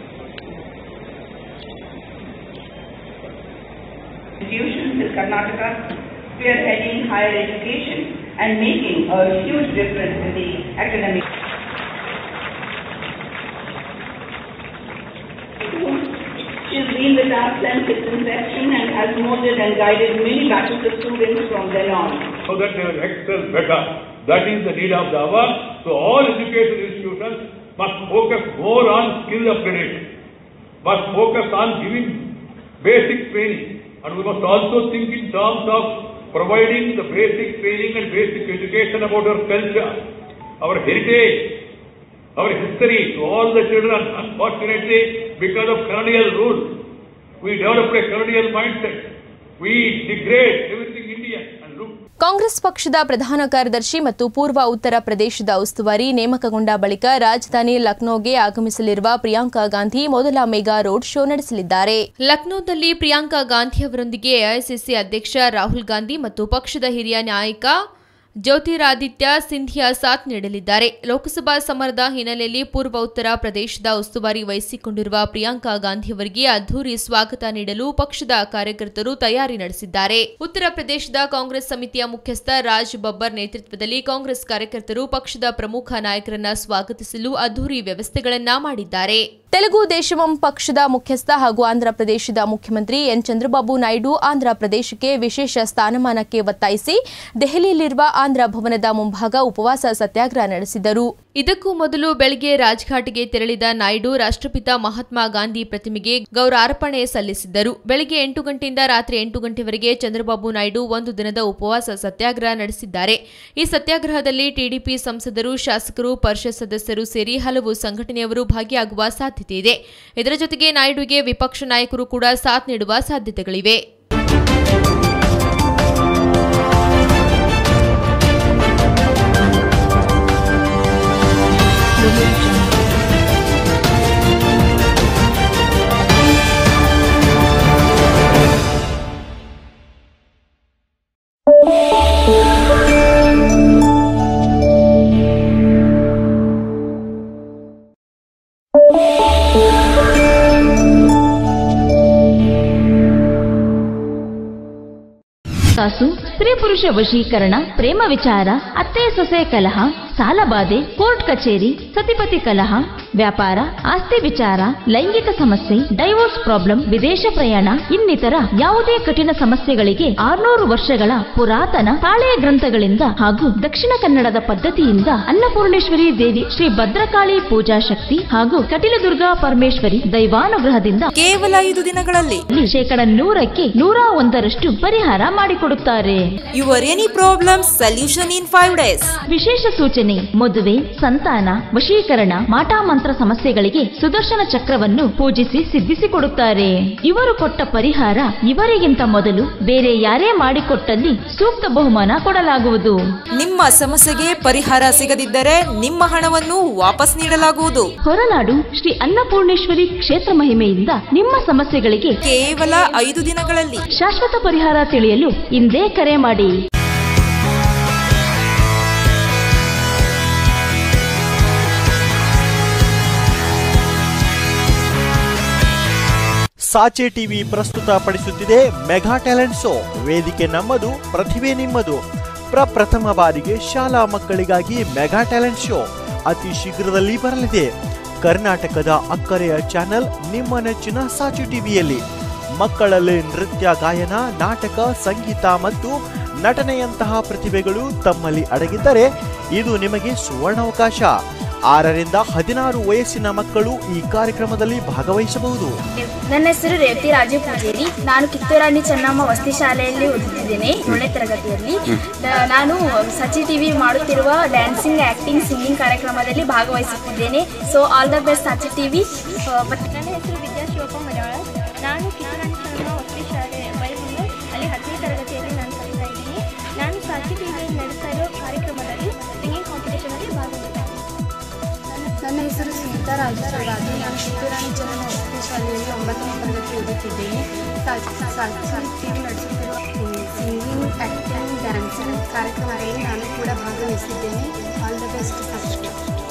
institutions in Karnataka spearheading higher education and making a huge difference in the academic. She's been with us since its inception and has molded and guided many batches of students from then on. so that they will excel better. That is the need of the hour. So all education institutions must focus more on skill upgradation, must focus on giving basic training. And we must also think in terms of providing the basic training and basic education about our culture, our heritage, our history to all the children. Unfortunately, because of colonial rule, we developed a colonial mindset. We degrade everything Indian and look Congress ಪಕ್ಷದ ಪ್ರಧಾನ ಕಾರ್ಯದರ್ಶಿ ಮತ್ತು ಪೂರ್ವ ಉತ್ತರ ಪ್ರದೇಶದ ಉಸ್ತುವಾರಿ ನೇಮಕಗೊಂಡ ಬಳಿಕ ರಾಜಧಾನಿ ಲಕ್ನೋಗೆ ಆಗಮಿಸಲಿರುವ ಪ್ರಿಯಾಂಕಾ ಗಾಂಧಿ ಮೊದಲ ಮೆಗಾ ರೋಡ್ ಶೋ ನಡೆಸಲಿದ್ದಾರೆ ಲಕ್ನೋದಲ್ಲಿ ಪ್ರಿಯಾಂಕಾ ಗಾಂಧಿ ಅವರೊಂದಿಗೆ ಎಐಸಿಸಿ ಅಧ್ಯಕ್ಷ ರಾಹುಲ್ ಗಾಂಧಿ ಮತ್ತು ಪಕ್ಷದ ಹಿರಿಯ ನಾಯಕ ಜ್ಯೋತಿರಾದಿತ್ಯ ಸಿಂಧಿಯಾ ಸಾಥ್ ನೀಡಲಿದ್ದಾರೆ ಲೋಕಸಭಾ ಸಮರದ ಹಿನ್ನೆಲೆಯಲ್ಲಿ ಪೂರ್ವ ಉತ್ತರ ಪ್ರದೇಶದ ಉಸ್ತುವಾರಿ ವಹಿಸಿಕೊಂಡಿರುವ ಪ್ರಿಯಾಂಕಾ ಗಾಂಧಿಯವರಿಗೆ ಅದ್ದೂರಿ ಸ್ವಾಗತ ನೀಡಲು ಪಕ್ಷದ ಕಾರ್ಯಕರ್ತರು ತಯಾರಿ ನಡೆಸಿದ್ದಾರೆ ಉತ್ತರ ಪ್ರದೇಶದ ಕಾಂಗ್ರೆಸ್ ಸಮಿತಿಯ ಮುಖ್ಯಸ್ಥ ರಾಜ್ ಬಬ್ಬರ್ ನೇತೃತ್ವದಲ್ಲಿ ಕಾಂಗ್ರೆಸ್ ಕಾರ್ಯಕರ್ತರು ಪಕ್ಷದ ಪ್ರಮುಖ ನಾಯಕರನ್ನ ಸ್ವಾಗತಿಸಲು ಅದ್ದೂರಿ ವ್ಯವಸ್ಥೆಗಳನ್ನ ಮಾಡಿದ್ದಾರೆ ತೆಲುಗು ದೇಶವಂ ಪಕ್ಷದ ಮುಖ್ಯಸ್ಥ ಹಾಗೂ ಆಂಧ್ರ ಪ್ರದೇಶದ ಮುಖ್ಯಮಂತ್ರಿ ಎನ್ ಚಂದ್ರಬಾಬು ನಾಯ್ಡು ಆಂಧ್ರ ಪ್ರದೇಶಕ್ಕೆ ವಿಶೇಷ ಸ್ಥಾನಮಾನಕ್ಕೆ ಒತ್ತಾಯಿಸಿ ದೆಹಲಿಯಲ್ಲಿರುವ ಆಂಧ್ರ ಭವನದ ಮುಂಭಾಗ ಉಪವಾಸ ಸತ್ಯಾಗ್ರಹ ನಡೆಸಿದರು ಇದಕ್ಕೂ ಮೊದಲು ಬೆಳಗ್ಗೆ ರಾಜ್ಘಾಟ್ಗೆ ತೆರಳಿದ ನಾಯ್ಡು ರಾಷ್ಟ್ರಪಿತ ಮಹಾತ್ಮ ಗಾಂಧಿ ಪ್ರತಿಮೆಗೆ ಗೌರವಾರ್ಪಣೆ ಸಲ್ಲಿಸಿದ್ದರು ಬೆಳಗ್ಗೆ ಎಂಟು ಗಂಟೆಯಿಂದ ರಾತ್ರಿ ಎಂಟು ಗಂಟೆವರೆಗೆ ಚಂದ್ರಬಾಬು ನಾಯ್ಡು ಒಂದು ದಿನದ ಉಪವಾಸ ಸತ್ಯಾಗ್ರಹ ನಡೆಸಿದ್ದಾರೆ ಈ ಸತ್ಯಾಗ್ರಹದಲ್ಲಿ ಟಿಡಿಪಿ ಸಂಸದರು ಶಾಸಕರು ಪರಿಷತ್ ಸದಸ್ಯರು ಸೇರಿ ಹಲವು ಸಂಘಟನೆಯವರು ಭಾಗಿಯಾಗುವ ಸಾಧ್ಯತೆ ಇದೆ ಇದರ ಜೊತೆಗೆ ನಾಯ್ಡುಗೆ ವಿಪಕ್ಷ ನಾಯಕರು ಕೂಡ ಸಾಥ್ ನೀಡುವ ಸಾಧ್ಯತೆಗಳಿವೆ ಕಾಸು ಸ್ತ್ರೀ ಪುರುಷ ವಶೀಕರಣ ಪ್ರೇಮ ವಿಚಾರ ಅತ್ತೆ ಸೊಸೆ ಕಲಹ ಸಾಲಬಾಧೆ ಕೋರ್ಟ್ ಕಚೇರಿ ಸತಿಪತಿ ಕಲಹ ವ್ಯಾಪಾರ ಆಸ್ತಿ ವಿಚಾರ ಲೈಂಗಿಕ ಸಮಸ್ಯೆ ಡೈವೋರ್ಸ್ ಪ್ರಾಬ್ಲಮ್ ವಿದೇಶ ಪ್ರಯಾಣ ಇನ್ನಿತರ ಯಾವುದೇ ಕಠಿಣ ಸಮಸ್ಯೆಗಳಿಗೆ ಆರ್ನೂರು ವರ್ಷಗಳ ಪುರಾತನ ತಾಳೆಯ ಗ್ರಂಥಗಳಿಂದ ಹಾಗೂ ದಕ್ಷಿಣ ಕನ್ನಡದ ಪದ್ಧತಿಯಿಂದ ಅನ್ನಪೂರ್ಣೇಶ್ವರಿ ದೇವಿ ಶ್ರೀ ಭದ್ರಕಾಳಿ ಪೂಜಾ ಶಕ್ತಿ ಹಾಗೂ ಕಟಿಲದುರ್ಗಾ ಪರಮೇಶ್ವರಿ ದೈವಾನುಗ್ರಹದಿಂದ ಕೇವಲ ಐದು ದಿನಗಳಲ್ಲಿ ಶೇಕಡ ನೂರಕ್ಕೆ ನೂರ ಒಂದರಷ್ಟು ಪರಿಹಾರ ಮಾಡಿಕೊಡುತ್ತಾರೆ your any problem solution in five days ವಿಶೇಷ ಸೂಚನೆ ಮದುವೆ ಸಂತಾನ ವಶೀಕರಣ ಮಾಟಾಮಂತ್ರ ಸಮಸ್ಯೆಗಳಿಗೆ ಸುದರ್ಶನ ಚಕ್ರವನ್ನು ಪೂಜಿಸಿ ಸಿದ್ಧಿಸಿಕೊಡುತ್ತಾರೆ ಇವರು ಕೊಟ್ಟ ಪರಿಹಾರ ಇವರಿಗಿಂತ ಮೊದಲು ಬೇರೆ ಯಾರೇ ಮಾಡಿಕೊಟ್ಟಲ್ಲಿ ಸೂಕ್ತ ಬಹುಮಾನ ಕೊಡಲಾಗುವುದು ನಿಮ್ಮ ಸಮಸ್ಯೆಗೆ ಪರಿಹಾರ ಸಿಗದಿದ್ದರೆ ನಿಮ್ಮ ಹಣವನ್ನು ವಾಪಸ್ ನೀಡಲಾಗುವುದು ಹೊರನಾಡು ಶ್ರೀ ಅನ್ನಪೂರ್ಣೇಶ್ವರಿ ಕ್ಷೇತ್ರ ಮಹಿಮೆಯಿಂದ ನಿಮ್ಮ ಸಮಸ್ಯೆಗಳಿಗೆ ಕೇವಲ ಐದು ದಿನಗಳಲ್ಲಿ ಶಾಶ್ವತ ಪರಿಹಾರ ತಿಳಿಯಲು ಇಂದೇ ಕರೆ ಮಾಡಿ ಸಾಚೆ ಟಿವಿ ಪ್ರಸ್ತುತಪಡಿಸುತ್ತಿದೆ ಮೆಗಾ ಟ್ಯಾಲೆಂಟ್ ಶೋ ವೇದಿಕೆ ನಮ್ಮದು ಪ್ರತಿಭೆ ನಿಮ್ಮದು ಪ್ರಪ್ರಥಮ ಬಾರಿಗೆ ಶಾಲಾ ಮಕ್ಕಳಿಗಾಗಿ ಮೆಗಾ ಟ್ಯಾಲೆಂಟ್ ಶೋ ಅತಿ ಶೀಘ್ರದಲ್ಲಿ ಬರಲಿದೆ ಕರ್ನಾಟಕದ ಅಕ್ಕರೆಯ ಚಾನೆಲ್ ನಿಮ್ಮ ನೆಚ್ಚಿನ ಸಾಚು ಟಿವಿಯಲ್ಲಿ ಮಕ್ಕಳಲ್ಲಿ ನೃತ್ಯ ಗಾಯನ ನಾಟಕ ಸಂಗೀತ ಮತ್ತು ನಟನೆಯಂತಹ ಪ್ರತಿಭೆಗಳು ತಮ್ಮಲ್ಲಿ ಅಡಗಿದ್ದರೆ ಇದು ನಿಮಗೆ ಸುವರ್ಣಾವಕಾಶ ಆರರಿಂದ ಹದಿನಾರು ವಯಸ್ಸಿನ ಮಕ್ಕಳು ಈ ಕಾರ್ಯಕ್ರಮದಲ್ಲಿ ಭಾಗವಹಿಸಬಹುದು ನನ್ನ ಹೆಸರು ರೇವತಿ ರಾಜು ಪೂಜೇರಿ ನಾನು ಕಿತ್ತೂರಾಣಿ ಚೆನ್ನಮ್ಮ ವಸತಿ ಶಾಲೆಯಲ್ಲಿ ಓದುತ್ತಿದ್ದೇನೆ ಏಳನೇ ತರಗತಿಯಲ್ಲಿ ನ- ನಾನು ಸಚಿ ಟಿವಿ ಮಾಡುತ್ತಿರುವ ಡ್ಯಾನ್ಸಿಂಗ್ ಆಕ್ಟಿಂಗ್ ಸಿಂಗಿಂಗ್ ಕಾರ್ಯಕ್ರಮದಲ್ಲಿ ಭಾಗವಹಿಸುತ್ತಿದ್ದೇನೆ so all the best Sachi TV ನನ್ನ ಹೆಸರು ವಿದ್ಯಾ ಶಿವಪ್ಪ ಮಲಯಾಳ ನಾನು ಕಿತ್ತೂರಾಣಿ ಚೆನ್ನಮ್ಮ ವಸತಿ ಶಾಲೆ ಬೈಮಂಗಲ್ ಅಲ್ಲಿ ಹತ್ತನೇ ತರಗತಿಯಲ್ಲಿ ನಾನು ಕಲಿತಾ ಇದ್ದೀನಿ ನಾನು ಸಾಚಿ ಟಿವಿಯಲ್ಲಿ ನಡೆಸ್ತಾ ಇರೋ ಕಾರ್ಯಕ್ರಮದಲ್ಲಿ ಸಿಂಗಿಂಗ್ ಕಾಂಪಿಟೇಷನಲ್ಲಿ ಭಾಗವಹಿಸ್ತೀನಿ ನನ್ನ ಹೆಸರು ಸುನೀತಾ ರಾಜೇಶ್ವರಾಜು ನಾನು ಕಿತ್ತೂರಾಣಿ ಚೆನ್ನಮ್ಮ ವಸತಿ ಶಾಲೆಯಲ್ಲಿ ಒಂಬತ್ತನೇ ತರಗತಿ ಓದುತ್ತಿದ್ದೇನೆ ಟಿವಿ ನಡೆಸುತ್ತಿರುವ ಸಿಂಗಿಂಗ್ ಆ್ಯಕ್ಟಿಂಗ್ ಡ್ಯಾನ್ಸಿಂಗ್ ಕಾರ್ಯಕ್ರಮದಲ್ಲಿ ನಾನು ಕೂಡ ಭಾಗವಹಿಸಿದ್ದೇನೆ all the best first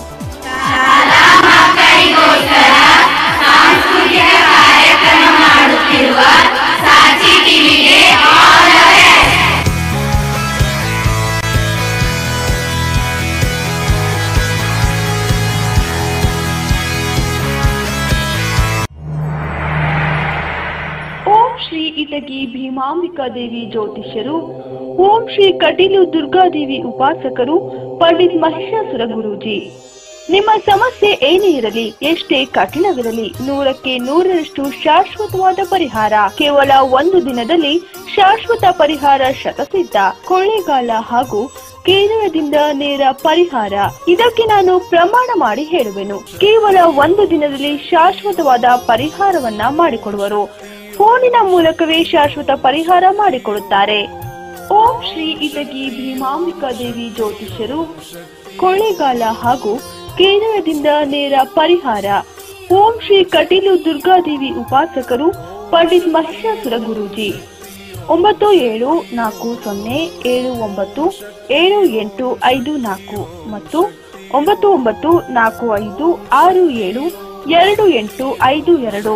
Om Shri Itagi Bhimambika Devi ಜ್ಯೋತಿಷ್ಯರು ಓಂ ಶ್ರೀ ಕಟೀಲು ದುರ್ಗಾದೇವಿ ಉಪಾಸಕರು ಪಂಡಿತ್ ಮಹಿಷಾಸುರ ಗುರೂಜಿ ನಿಮ್ಮ ಸಮಸ್ಯೆ ಏನೇ ಇರಲಿ ಎಷ್ಟೇ ಕಠಿಣವಿರಲಿ ನೂರಕ್ಕೆ ನೂರರಷ್ಟು ಶಾಶ್ವತವಾದ ಪರಿಹಾರ ಕೇವಲ ಒಂದು ದಿನದಲ್ಲಿ ಶಾಶ್ವತ ಪರಿಹಾರ ಶತಸಿದ್ಧ ಕೊಳ್ಳೇಗಾಲ ಹಾಗೂ ಕೇರಳದಿಂದ ನೇರ ಪರಿಹಾರ ಇದಕ್ಕೆ ನಾನು ಪ್ರಮಾಣ ಮಾಡಿ ಹೇಳುವೆನು ಕೇವಲ ಒಂದು ದಿನದಲ್ಲಿ ಶಾಶ್ವತವಾದ ಪರಿಹಾರವನ್ನ ಮಾಡಿಕೊಡುವರು ಫೋನಿನ ಮೂಲಕವೇ ಶಾಶ್ವತ ಪರಿಹಾರ ಮಾಡಿಕೊಡುತ್ತಾರೆ ಓಂ ಶ್ರೀ ಇಟಗಿ ಭೀಮಾಂಬಿಕಾ ದೇವಿ ಜ್ಯೋತಿಷ್ಯರು ಕೊಳ್ಳೇಗಾಲ ಹಾಗೂ ಕೇರಳದಿಂದ ನೇರ ಪರಿಹಾರ ಓಂ ಶ್ರೀ ಕಟೀಲು ದುರ್ಗಾದೇವಿ ಉಪಾಸಕರು ಪಂಡಿತ್ ಮಹಿಷಾಸುರ ಗುರೂಜಿ ಒಂಬತ್ತು ಏಳು ನಾಲ್ಕು ಸೊನ್ನೆ ಏಳು ಒಂಬತ್ತು ಏಳು ಎಂಟು ಐದು ನಾಲ್ಕು ಮತ್ತು ಒಂಬತ್ತು ಒಂಬತ್ತು ನಾಲ್ಕು ಐದು ಆರು ಏಳು ಎರಡು ಎಂಟು ಐದು ಎರಡು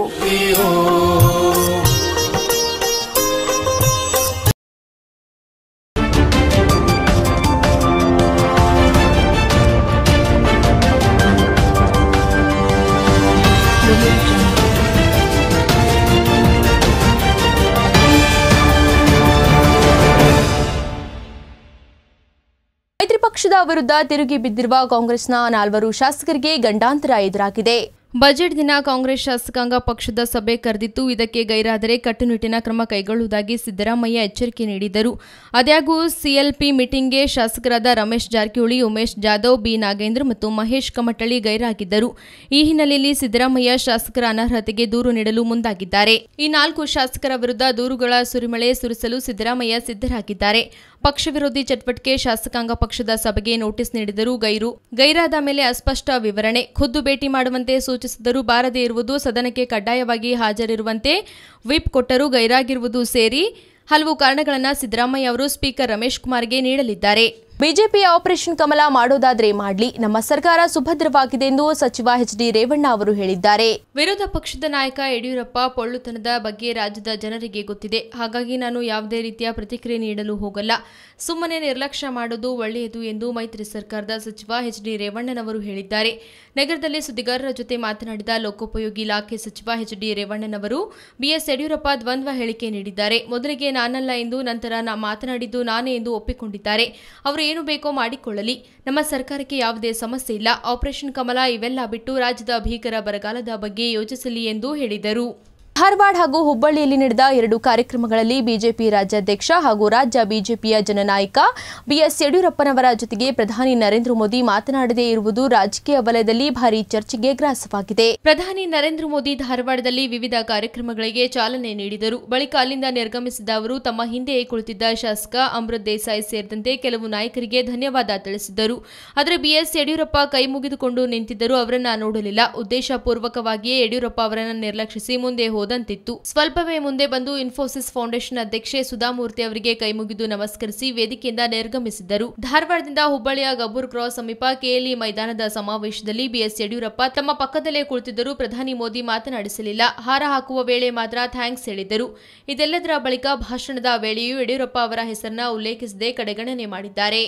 ಮೈತ್ರಿ ಪಕ್ಷದ ವಿರುದ್ಧ ತಿರುಗಿ ಬಿದ್ದಿರುವ ಕಾಂಗ್ರೆಸ್ನ ನಾಲ್ವರು ಶಾಸಕರಿಗೆ ಗಂಡಾಂತರ ಎದುರಾಗಿದೆ ಬಜೆಟ್ ದಿನ ಕಾಂಗ್ರೆಸ್ ಶಾಸಕಾಂಗ ಪಕ್ಷದ ಸಭೆ ಕರೆದಿತ್ತು ಇದಕ್ಕೆ ಗೈರಾದರೆ ಕಟ್ಟುನಿಟ್ಟಿನ ಕ್ರಮ ಕೈಗೊಳ್ಳುವುದಾಗಿ ಸಿದ್ದರಾಮಯ್ಯ ಎಚ್ಚರಿಕೆ ನೀಡಿದರು ಅದ್ಯಾಗೂ ಸಿಎಲ್ಪಿ ಮೀಟಿಂಗ್ಗೆ ಶಾಸಕರಾದ ರಮೇಶ್ ಜಾರಕಿಹೊಳಿ ಉಮೇಶ್ ಜಾಧವ್ ಬಿ ನಾಗೇಂದ್ರ ಮತ್ತು ಮಹೇಶ್ ಕಮಟಳ್ಳಿ ಗೈರಾಗಿದ್ದರು ಈ ಹಿನ್ನೆಲೆಯಲ್ಲಿ ಸಿದ್ದರಾಮಯ್ಯ ಶಾಸಕರ ಅನರ್ಹತೆಗೆ ದೂರು ನೀಡಲು ಮುಂದಾಗಿದ್ದಾರೆ ಈ ನಾಲ್ಕು ಶಾಸಕರ ವಿರುದ್ಧ ದೂರುಗಳ ಸುರಿಮಳೆ ಸುರಿಸಲು ಸಿದ್ದರಾಮಯ್ಯ ಸಿದ್ಧರಾಗಿದ್ದಾರೆ ಪಕ್ಷ ವಿರೋಧಿ ಚಟುವಟಿಕೆ ಶಾಸಕಾಂಗ ಪಕ್ಷದ ಸಭೆಗೆ ನೋಟಿಸ್ ನೀಡಿದರೂ ಗೈರು ಗೈರಾದ ಮೇಲೆ ಅಸ್ಪಷ್ಟ ವಿವರಣೆ ಖುದ್ದು ಭೇಟಿ ಮಾಡುವಂತೆ ಸೂಚಿಸಿದರೂ ಬಾರದೇ ಇರುವುದು ಸದನಕ್ಕೆ ಕಡ್ಡಾಯವಾಗಿ ಹಾಜರಿರುವಂತೆ ವಿಪ್ ಕೊಟ್ಟರೂ ಗೈರಾಗಿರುವುದು ಸೇರಿ ಹಲವು ಕಾರಣಗಳನ್ನು ಸಿದ್ದರಾಮಯ್ಯ ಅವರು ಸ್ಪೀಕರ್ ರಮೇಶ್ ಕುಮಾರ್ಗೆ ನೀಡಲಿದ್ದಾರೆ ಬಿಜೆಪಿಯ ಆಪರೇಷನ್ ಕಮಲ ಮಾಡೋದಾದ್ರೆ ಮಾಡ್ಲಿ ನಮ್ಮ ಸರ್ಕಾರ ಸುಭದ್ರವಾಗಿದೆ ಎಂದು ಸಚಿವ ಎಚ್ ಡಿ ರೇವಣ್ಣ ಅವರು ಹೇಳಿದ್ದಾರೆ ವಿರೋಧ ಪಕ್ಷದ ನಾಯಕ ಯಡಿಯೂರಪ್ಪ ಪೊಳ್ಳುತನದ ಬಗ್ಗೆ ರಾಜ್ಯದ ಜನರಿಗೆ ಗೊತ್ತಿದೆ ಹಾಗಾಗಿ ನಾನು ಯಾವುದೇ ರೀತಿಯ ಪ್ರತಿಕ್ರಿಯೆ ನೀಡಲು ಹೋಗಲ್ಲ ಸುಮ್ಮನೆ ನಿರ್ಲಕ್ಷ್ಯ ಮಾಡೋದು ಒಳ್ಳೆಯದು ಎಂದು ಮೈತ್ರಿ ಸರ್ಕಾರದ ಸಚಿವ ಎಚ್ ಡಿ ರೇವಣ್ಣನವರು ಹೇಳಿದ್ದಾರೆ ನಗರದಲ್ಲಿ ಸುದ್ದಿಗಾರರ ಜೊತೆ ಮಾತನಾಡಿದ ಲೋಕೋಪಯೋಗಿ ಇಲಾಖೆ ಸಚಿವ ಎಚ್ ಡಿ ರೇವಣ್ಣನವರು ಬಿಎಸ್ ಯಡಿಯೂರಪ್ಪ ದ್ವಂದ್ವ ಹೇಳಿಕೆ ನೀಡಿದ್ದಾರೆ ಮೊದಲಿಗೆ ನಾನಲ್ಲ ಎಂದು ನಂತರ ನಾ ಮಾತನಾಡಿದ್ದು ನಾನೇ ಎಂದು ಒಪ್ಪಿಕೊಂಡಿದ್ದಾರೆ ಅವರು ಏನು ಬೇಕೋ ಮಾಡಿಕೊಳ್ಳಲಿ ನಮ್ಮ ಸರ್ಕಾರಕ್ಕೆ ಯಾವುದೇ ಸಮಸ್ಯೆ ಇಲ್ಲ ಆಪರೇಷನ್ ಕಮಲ ಇವೆಲ್ಲ ಬಿಟ್ಟು ರಾಜ್ಯದ ಭೀಕರ ಬರಗಾಲದ ಬಗ್ಗೆ ಯೋಚಿಸಲಿ ಎಂದು ಹೇಳಿದರು ಧಾರವಾಡ ಹಾಗೂ ಹುಬ್ಬಳ್ಳಿಯಲ್ಲಿ ನಡೆದ ಎರಡು ಕಾರ್ಯಕ್ರಮಗಳಲ್ಲಿ ಬಿಜೆಪಿ ರಾಜ್ಯಾಧ್ಯಕ್ಷ ಹಾಗೂ ರಾಜ್ಯ ಬಿಜೆಪಿಯ ಜನನಾಯಕ ಬಿಎಸ್ ಯಡಿಯೂರಪ್ಪನವರ ಜೊತೆಗೆ ಪ್ರಧಾನಿ ನರೇಂದ್ರ ಮೋದಿ ಮಾತನಾಡದೇ ಇರುವುದು ರಾಜಕೀಯ ವಲಯದಲ್ಲಿ ಭಾರಿ ಚರ್ಚೆಗೆ ಗ್ರಾಸವಾಗಿದೆ ಪ್ರಧಾನಿ ನರೇಂದ್ರ ಮೋದಿ ಧಾರವಾಡದಲ್ಲಿ ವಿವಿಧ ಕಾರ್ಯಕ್ರಮಗಳಿಗೆ ಚಾಲನೆ ನೀಡಿದರು ಬಳಿಕ ಅಲ್ಲಿಂದ ನಿರ್ಗಮಿಸಿದ ಅವರು ತಮ್ಮ ಹಿಂದೆಯೇ ಕುಳಿತಿದ್ದ ಶಾಸಕ ಅಮೃತ್ ದೇಸಾಯಿ ಸೇರಿದಂತೆ ಕೆಲವು ನಾಯಕರಿಗೆ ಧನ್ಯವಾದ ತಿಳಿಸಿದರು ಆದರೆ ಬಿಎಸ್ ಯಡಿಯೂರಪ್ಪ ಕೈ ಮುಗಿದುಕೊಂಡು ನಿಂತಿದ್ದರು ಅವರನ್ನ ನೋಡಲಿಲ್ಲ ಉದ್ದೇಶಪೂರ್ವಕವಾಗಿಯೇ ಯಡಿಯೂರಪ್ಪ ಅವರನ್ನು ನಿರ್ಲಕ್ಷಿಸಿ ಮುಂದೆ ಹೋದಂತಿತ್ತು ಸ್ವಲ್ಪವೇ ಮುಂದೆ ಬಂದು ಇನ್ಫೋಸಿಸ್ ಫೌಂಡೇಶನ್ ಅಧ್ಯಕ್ಷೆ ಸುಧಾಮೂರ್ತಿ ಅವರಿಗೆ ಕೈಮುಗಿದು ನಮಸ್ಕರಿಸಿ ವೇದಿಕೆಯಿಂದ ನಿರ್ಗಮಿಸಿದ್ದರು ಧಾರವಾಡದಿಂದ ಹುಬ್ಬಳ್ಳಿಯ ಗಬ್ಬೂರ್ ಕ್ರಾಸ್ ಸಮೀಪ ಕೆಎಲ್ಇ ಮೈದಾನದ ಸಮಾವೇಶದಲ್ಲಿ ಬಿಎಸ್ ಯಡಿಯೂರಪ್ಪ ತಮ್ಮ ಪಕ್ಕದಲ್ಲೇ ಕುಳಿತಿದ್ದರೂ ಪ್ರಧಾನಿ ಮೋದಿ ಮಾತನಾಡಿಸಲಿಲ್ಲ ಹಾರ ಹಾಕುವ ವೇಳೆ ಮಾತ್ರ ಥ್ಯಾಂಕ್ಸ್ ಹೇಳಿದ್ದರು ಇದೆಲ್ಲದರ ಬಳಿಕ ಭಾಷಣದ ವೇಳೆಯೂ ಯಡಿಯೂರಪ್ಪ ಅವರ ಹೆಸರನ್ನ ಉಲ್ಲೇಖಿಸದೆ ಕಡೆಗಣನೆ ಮಾಡಿದ್ದಾರೆ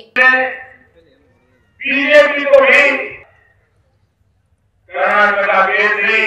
बीजेपी को भी कर्नाटक केंद्री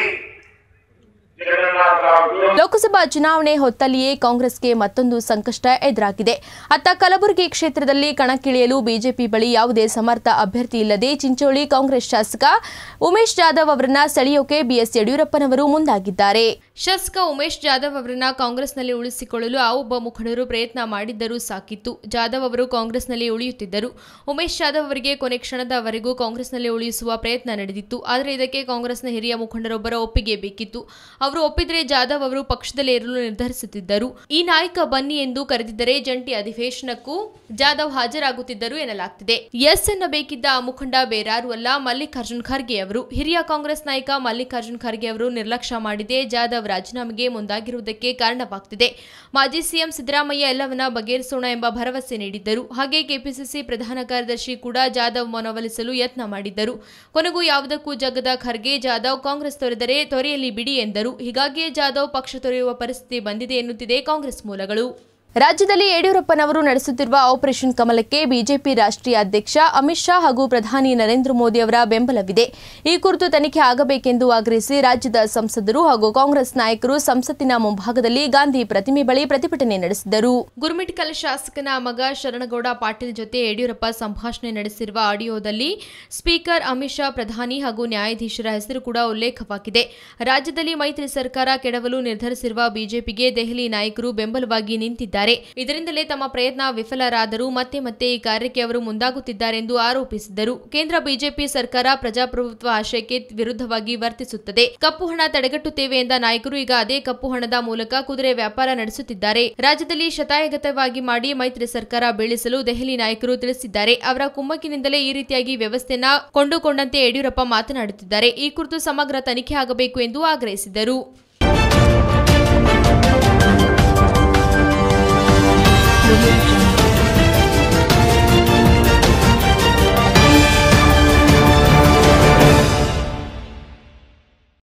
जगन्नाथ राव गुरु ಲೋಕಸಭಾ ಚುನಾವಣೆ ಹೊತ್ತಲ್ಲಿಯೇ ಕಾಂಗ್ರೆಸ್ಗೆ ಮತ್ತೊಂದು ಸಂಕಷ್ಟ ಎದುರಾಗಿದೆ ಅತ್ತ ಕಲಬುರಗಿ ಕ್ಷೇತ್ರದಲ್ಲಿ ಕಣಕ್ಕಿಳಿಯಲು ಬಿಜೆಪಿ ಬಳಿ ಯಾವುದೇ ಸಮರ್ಥ ಅಭ್ಯರ್ಥಿ ಇಲ್ಲದೆ ಚಿಂಚೋಳಿ ಕಾಂಗ್ರೆಸ್ ಶಾಸಕ ಉಮೇಶ್ ಜಾಧವ್ ಅವರನ್ನ ಸೆಳೆಯೋಕೆ ಬಿಎಸ್ ಯಡಿಯೂರಪ್ಪನವರು ಮುಂದಾಗಿದ್ದಾರೆ ಶಾಸಕ ಉಮೇಶ್ ಜಾಧವ್ ಅವರನ್ನ ಕಾಂಗ್ರೆಸ್ನಲ್ಲಿ ಉಳಿಸಿಕೊಳ್ಳಲು ಆ ಒಬ್ಬ ಮುಖಂಡರು ಪ್ರಯತ್ನ ಮಾಡಿದ್ದರೂ ಸಾಕಿತ್ತು ಜಾಧವ್ ಅವರು ಕಾಂಗ್ರೆಸ್ನಲ್ಲಿ ಉಳಿಯುತ್ತಿದ್ದರು ಉಮೇಶ್ ಜಾಧವ್ ಅವರಿಗೆ ಕೊನೆ ಕ್ಷಣದವರೆಗೂ ಕಾಂಗ್ರೆಸ್ನಲ್ಲಿ ಉಳಿಸುವ ಪ್ರಯತ್ನ ನಡೆದಿತ್ತು ಆದರೆ ಇದಕ್ಕೆ ಕಾಂಗ್ರೆಸ್ನ ಹಿರಿಯ ಮುಖಂಡರೊಬ್ಬರ ಒಪ್ಪಿಗೆ ಬೇಕಿತ್ತು ಅವರು ಒಪ್ಪಿದ್ರೆ ಜಾಧವ್ ಅವರು ಪಕ್ಷದಲ್ಲೇ ಇರಲು ನಿರ್ಧರಿಸುತ್ತಿದ್ದರು ಈ ನಾಯಕ ಬನ್ನಿ ಎಂದು ಕರೆದಿದ್ದರೆ ಜಂಟಿ ಅಧಿವೇಶನಕ್ಕೂ ಜಾಧವ್ ಹಾಜರಾಗುತ್ತಿದ್ದರು ಎನ್ನಲಾಗ್ತಿದೆ ಎಸ್ ಎನ್ನಬೇಕಿದ್ದ ಆ ಮುಖಂಡ ಬೇರಾರು ಅಲ್ಲ ಮಲ್ಲಿಕಾರ್ಜುನ್ ಖರ್ಗೆ ಅವರು ಹಿರಿಯ ಕಾಂಗ್ರೆಸ್ ನಾಯಕ ಮಲ್ಲಿಕಾರ್ಜುನ್ ಖರ್ಗೆ ಅವರು ನಿರ್ಲಕ್ಷ್ಯ ಮಾಡಿದೆ ಜಾಧವ್ ರಾಜೀನಾಮೆಗೆ ಮುಂದಾಗಿರುವುದಕ್ಕೆ ಕಾರಣವಾಗ್ತಿದೆ ಮಾಜಿ ಸಿಎಂ ಸಿದ್ದರಾಮಯ್ಯ ಎಲ್ಲವನ್ನ ಬಗೆಹರಿಸೋಣ ಎಂಬ ಭರವಸೆ ನೀಡಿದ್ದರು ಹಾಗೆ ಕೆಪಿಸಿಸಿ ಪ್ರಧಾನ ಕಾರ್ಯದರ್ಶಿ ಕೂಡ ಜಾಧವ್ ಮನವೊಲಿಸಲು ಯತ್ನ ಮಾಡಿದ್ದರು ಕೊನೆಗೂ ಯಾವುದಕ್ಕೂ ಜಗ್ಗದ ಖರ್ಗೆ ಜಾಧವ್ ಕಾಂಗ್ರೆಸ್ ತೊರೆದರೆ ತೊರೆಯಲಿ ಬಿಡಿ ಎಂದರು ಹೀಗಾಗಿಯೇ ಜಾಧವ್ ಪಕ್ಷ ತೊರೆಯುವ ಪರಿಸ್ಥಿತಿ ಬಂದಿದೆ ಎನ್ನುತ್ತಿದೆ ಕಾಂಗ್ರೆಸ್ ಮೂಲಗಳು ರಾಜ್ಯದಲ್ಲಿ ಯಡಿಯೂರಪ್ಪನವರು ನಡೆಸುತ್ತಿರುವ ಆಪರೇಷನ್ ಕಮಲಕ್ಕೆ ಬಿಜೆಪಿ ರಾಷ್ಟ್ರೀಯ ಅಧ್ಯಕ್ಷ ಅಮಿತ್ ಶಾ ಹಾಗೂ ಪ್ರಧಾನಿ ನರೇಂದ್ರ ಮೋದಿ ಅವರ ಬೆಂಬಲವಿದೆ ಈ ಕುರಿತು ತನಿಖೆ ಆಗಬೇಕೆಂದು ಆಗ್ರಹಿಸಿ ರಾಜ್ಯದ ಸಂಸದರು ಹಾಗೂ ಕಾಂಗ್ರೆಸ್ ನಾಯಕರು ಸಂಸತ್ತಿನ ಮುಂಭಾಗದಲ್ಲಿ ಗಾಂಧಿ ಪ್ರತಿಮೆ ಬಳಿ ಪ್ರತಿಭಟನೆ ನಡೆಸಿದರು ಗುರುಮಿಟ್ಕಲ್ ಶಾಸಕನ ಮಗ ಶರಣಗೌಡ ಪಾಟೀಲ್ ಜೊತೆ ಯಡಿಯೂರಪ್ಪ ಸಂಭಾಷಣೆ ನಡೆಸಿರುವ ಆಡಿಯೋದಲ್ಲಿ ಸ್ಪೀಕರ್ ಅಮಿತ್ ಶಾ ಪ್ರಧಾನಿ ಹಾಗೂ ನ್ಯಾಯಾಧೀಶರ ಹೆಸರು ಕೂಡ ಉಲ್ಲೇಖವಾಗಿದೆ ರಾಜ್ಯದಲ್ಲಿ ಮೈತ್ರಿ ಸರ್ಕಾರ ಕೆಡವಲು ನಿರ್ಧರಿಸಿರುವ ಬಿಜೆಪಿಗೆ ದೆಹಲಿ ನಾಯಕರು ಬೆಂಬಲವಾಗಿ ನಿಂತಿದ್ದಾರೆ ಇದರಿಂದಲೇ ತಮ್ಮ ಪ್ರಯತ್ನ ವಿಫಲರಾದರೂ ಮತ್ತೆ ಮತ್ತೆ ಈ ಕಾರ್ಯಕ್ಕೆ ಅವರು ಮುಂದಾಗುತ್ತಿದ್ದಾರೆಂದು ಆರೋಪಿಸಿದರು ಕೇಂದ್ರ ಬಿಜೆಪಿ ಸರ್ಕಾರ ಪ್ರಜಾಪ್ರಭುತ್ವ ಆಶಯಕ್ಕೆ ವಿರುದ್ಧವಾಗಿ ವರ್ತಿಸುತ್ತದೆ ಕಪ್ಪು ಹಣ ತಡೆಗಟ್ಟುತ್ತೇವೆ ಎಂದ ನಾಯಕರು ಈಗ ಅದೇ ಕಪ್ಪು ಹಣದ ಮೂಲಕ ಕುದುರೆ ವ್ಯಾಪಾರ ನಡೆಸುತ್ತಿದ್ದಾರೆ ರಾಜ್ಯದಲ್ಲಿ ಶತಾಯಗತವಾಗಿ ಮಾಡಿ ಮೈತ್ರಿ ಸರ್ಕಾರ ಬೀಳಿಸಲು ದೆಹಲಿ ನಾಯಕರು ತಿಳಿಸಿದ್ದಾರೆ ಅವರ ಕುಮ್ಮಕ್ಕಿನಿಂದಲೇ ಈ ರೀತಿಯಾಗಿ ವ್ಯವಸ್ಥೆನ ಕೊಂಡುಕೊಂಡಂತೆ ಯಡಿಯೂರಪ್ಪ ಮಾತನಾಡುತ್ತಿದ್ದಾರೆ ಈ ಕುರಿತು ಸಮಗ್ರ ತನಿಖೆ ಆಗಬೇಕು ಎಂದು ಆಗ್ರಹಿಸಿದರು audio jungle.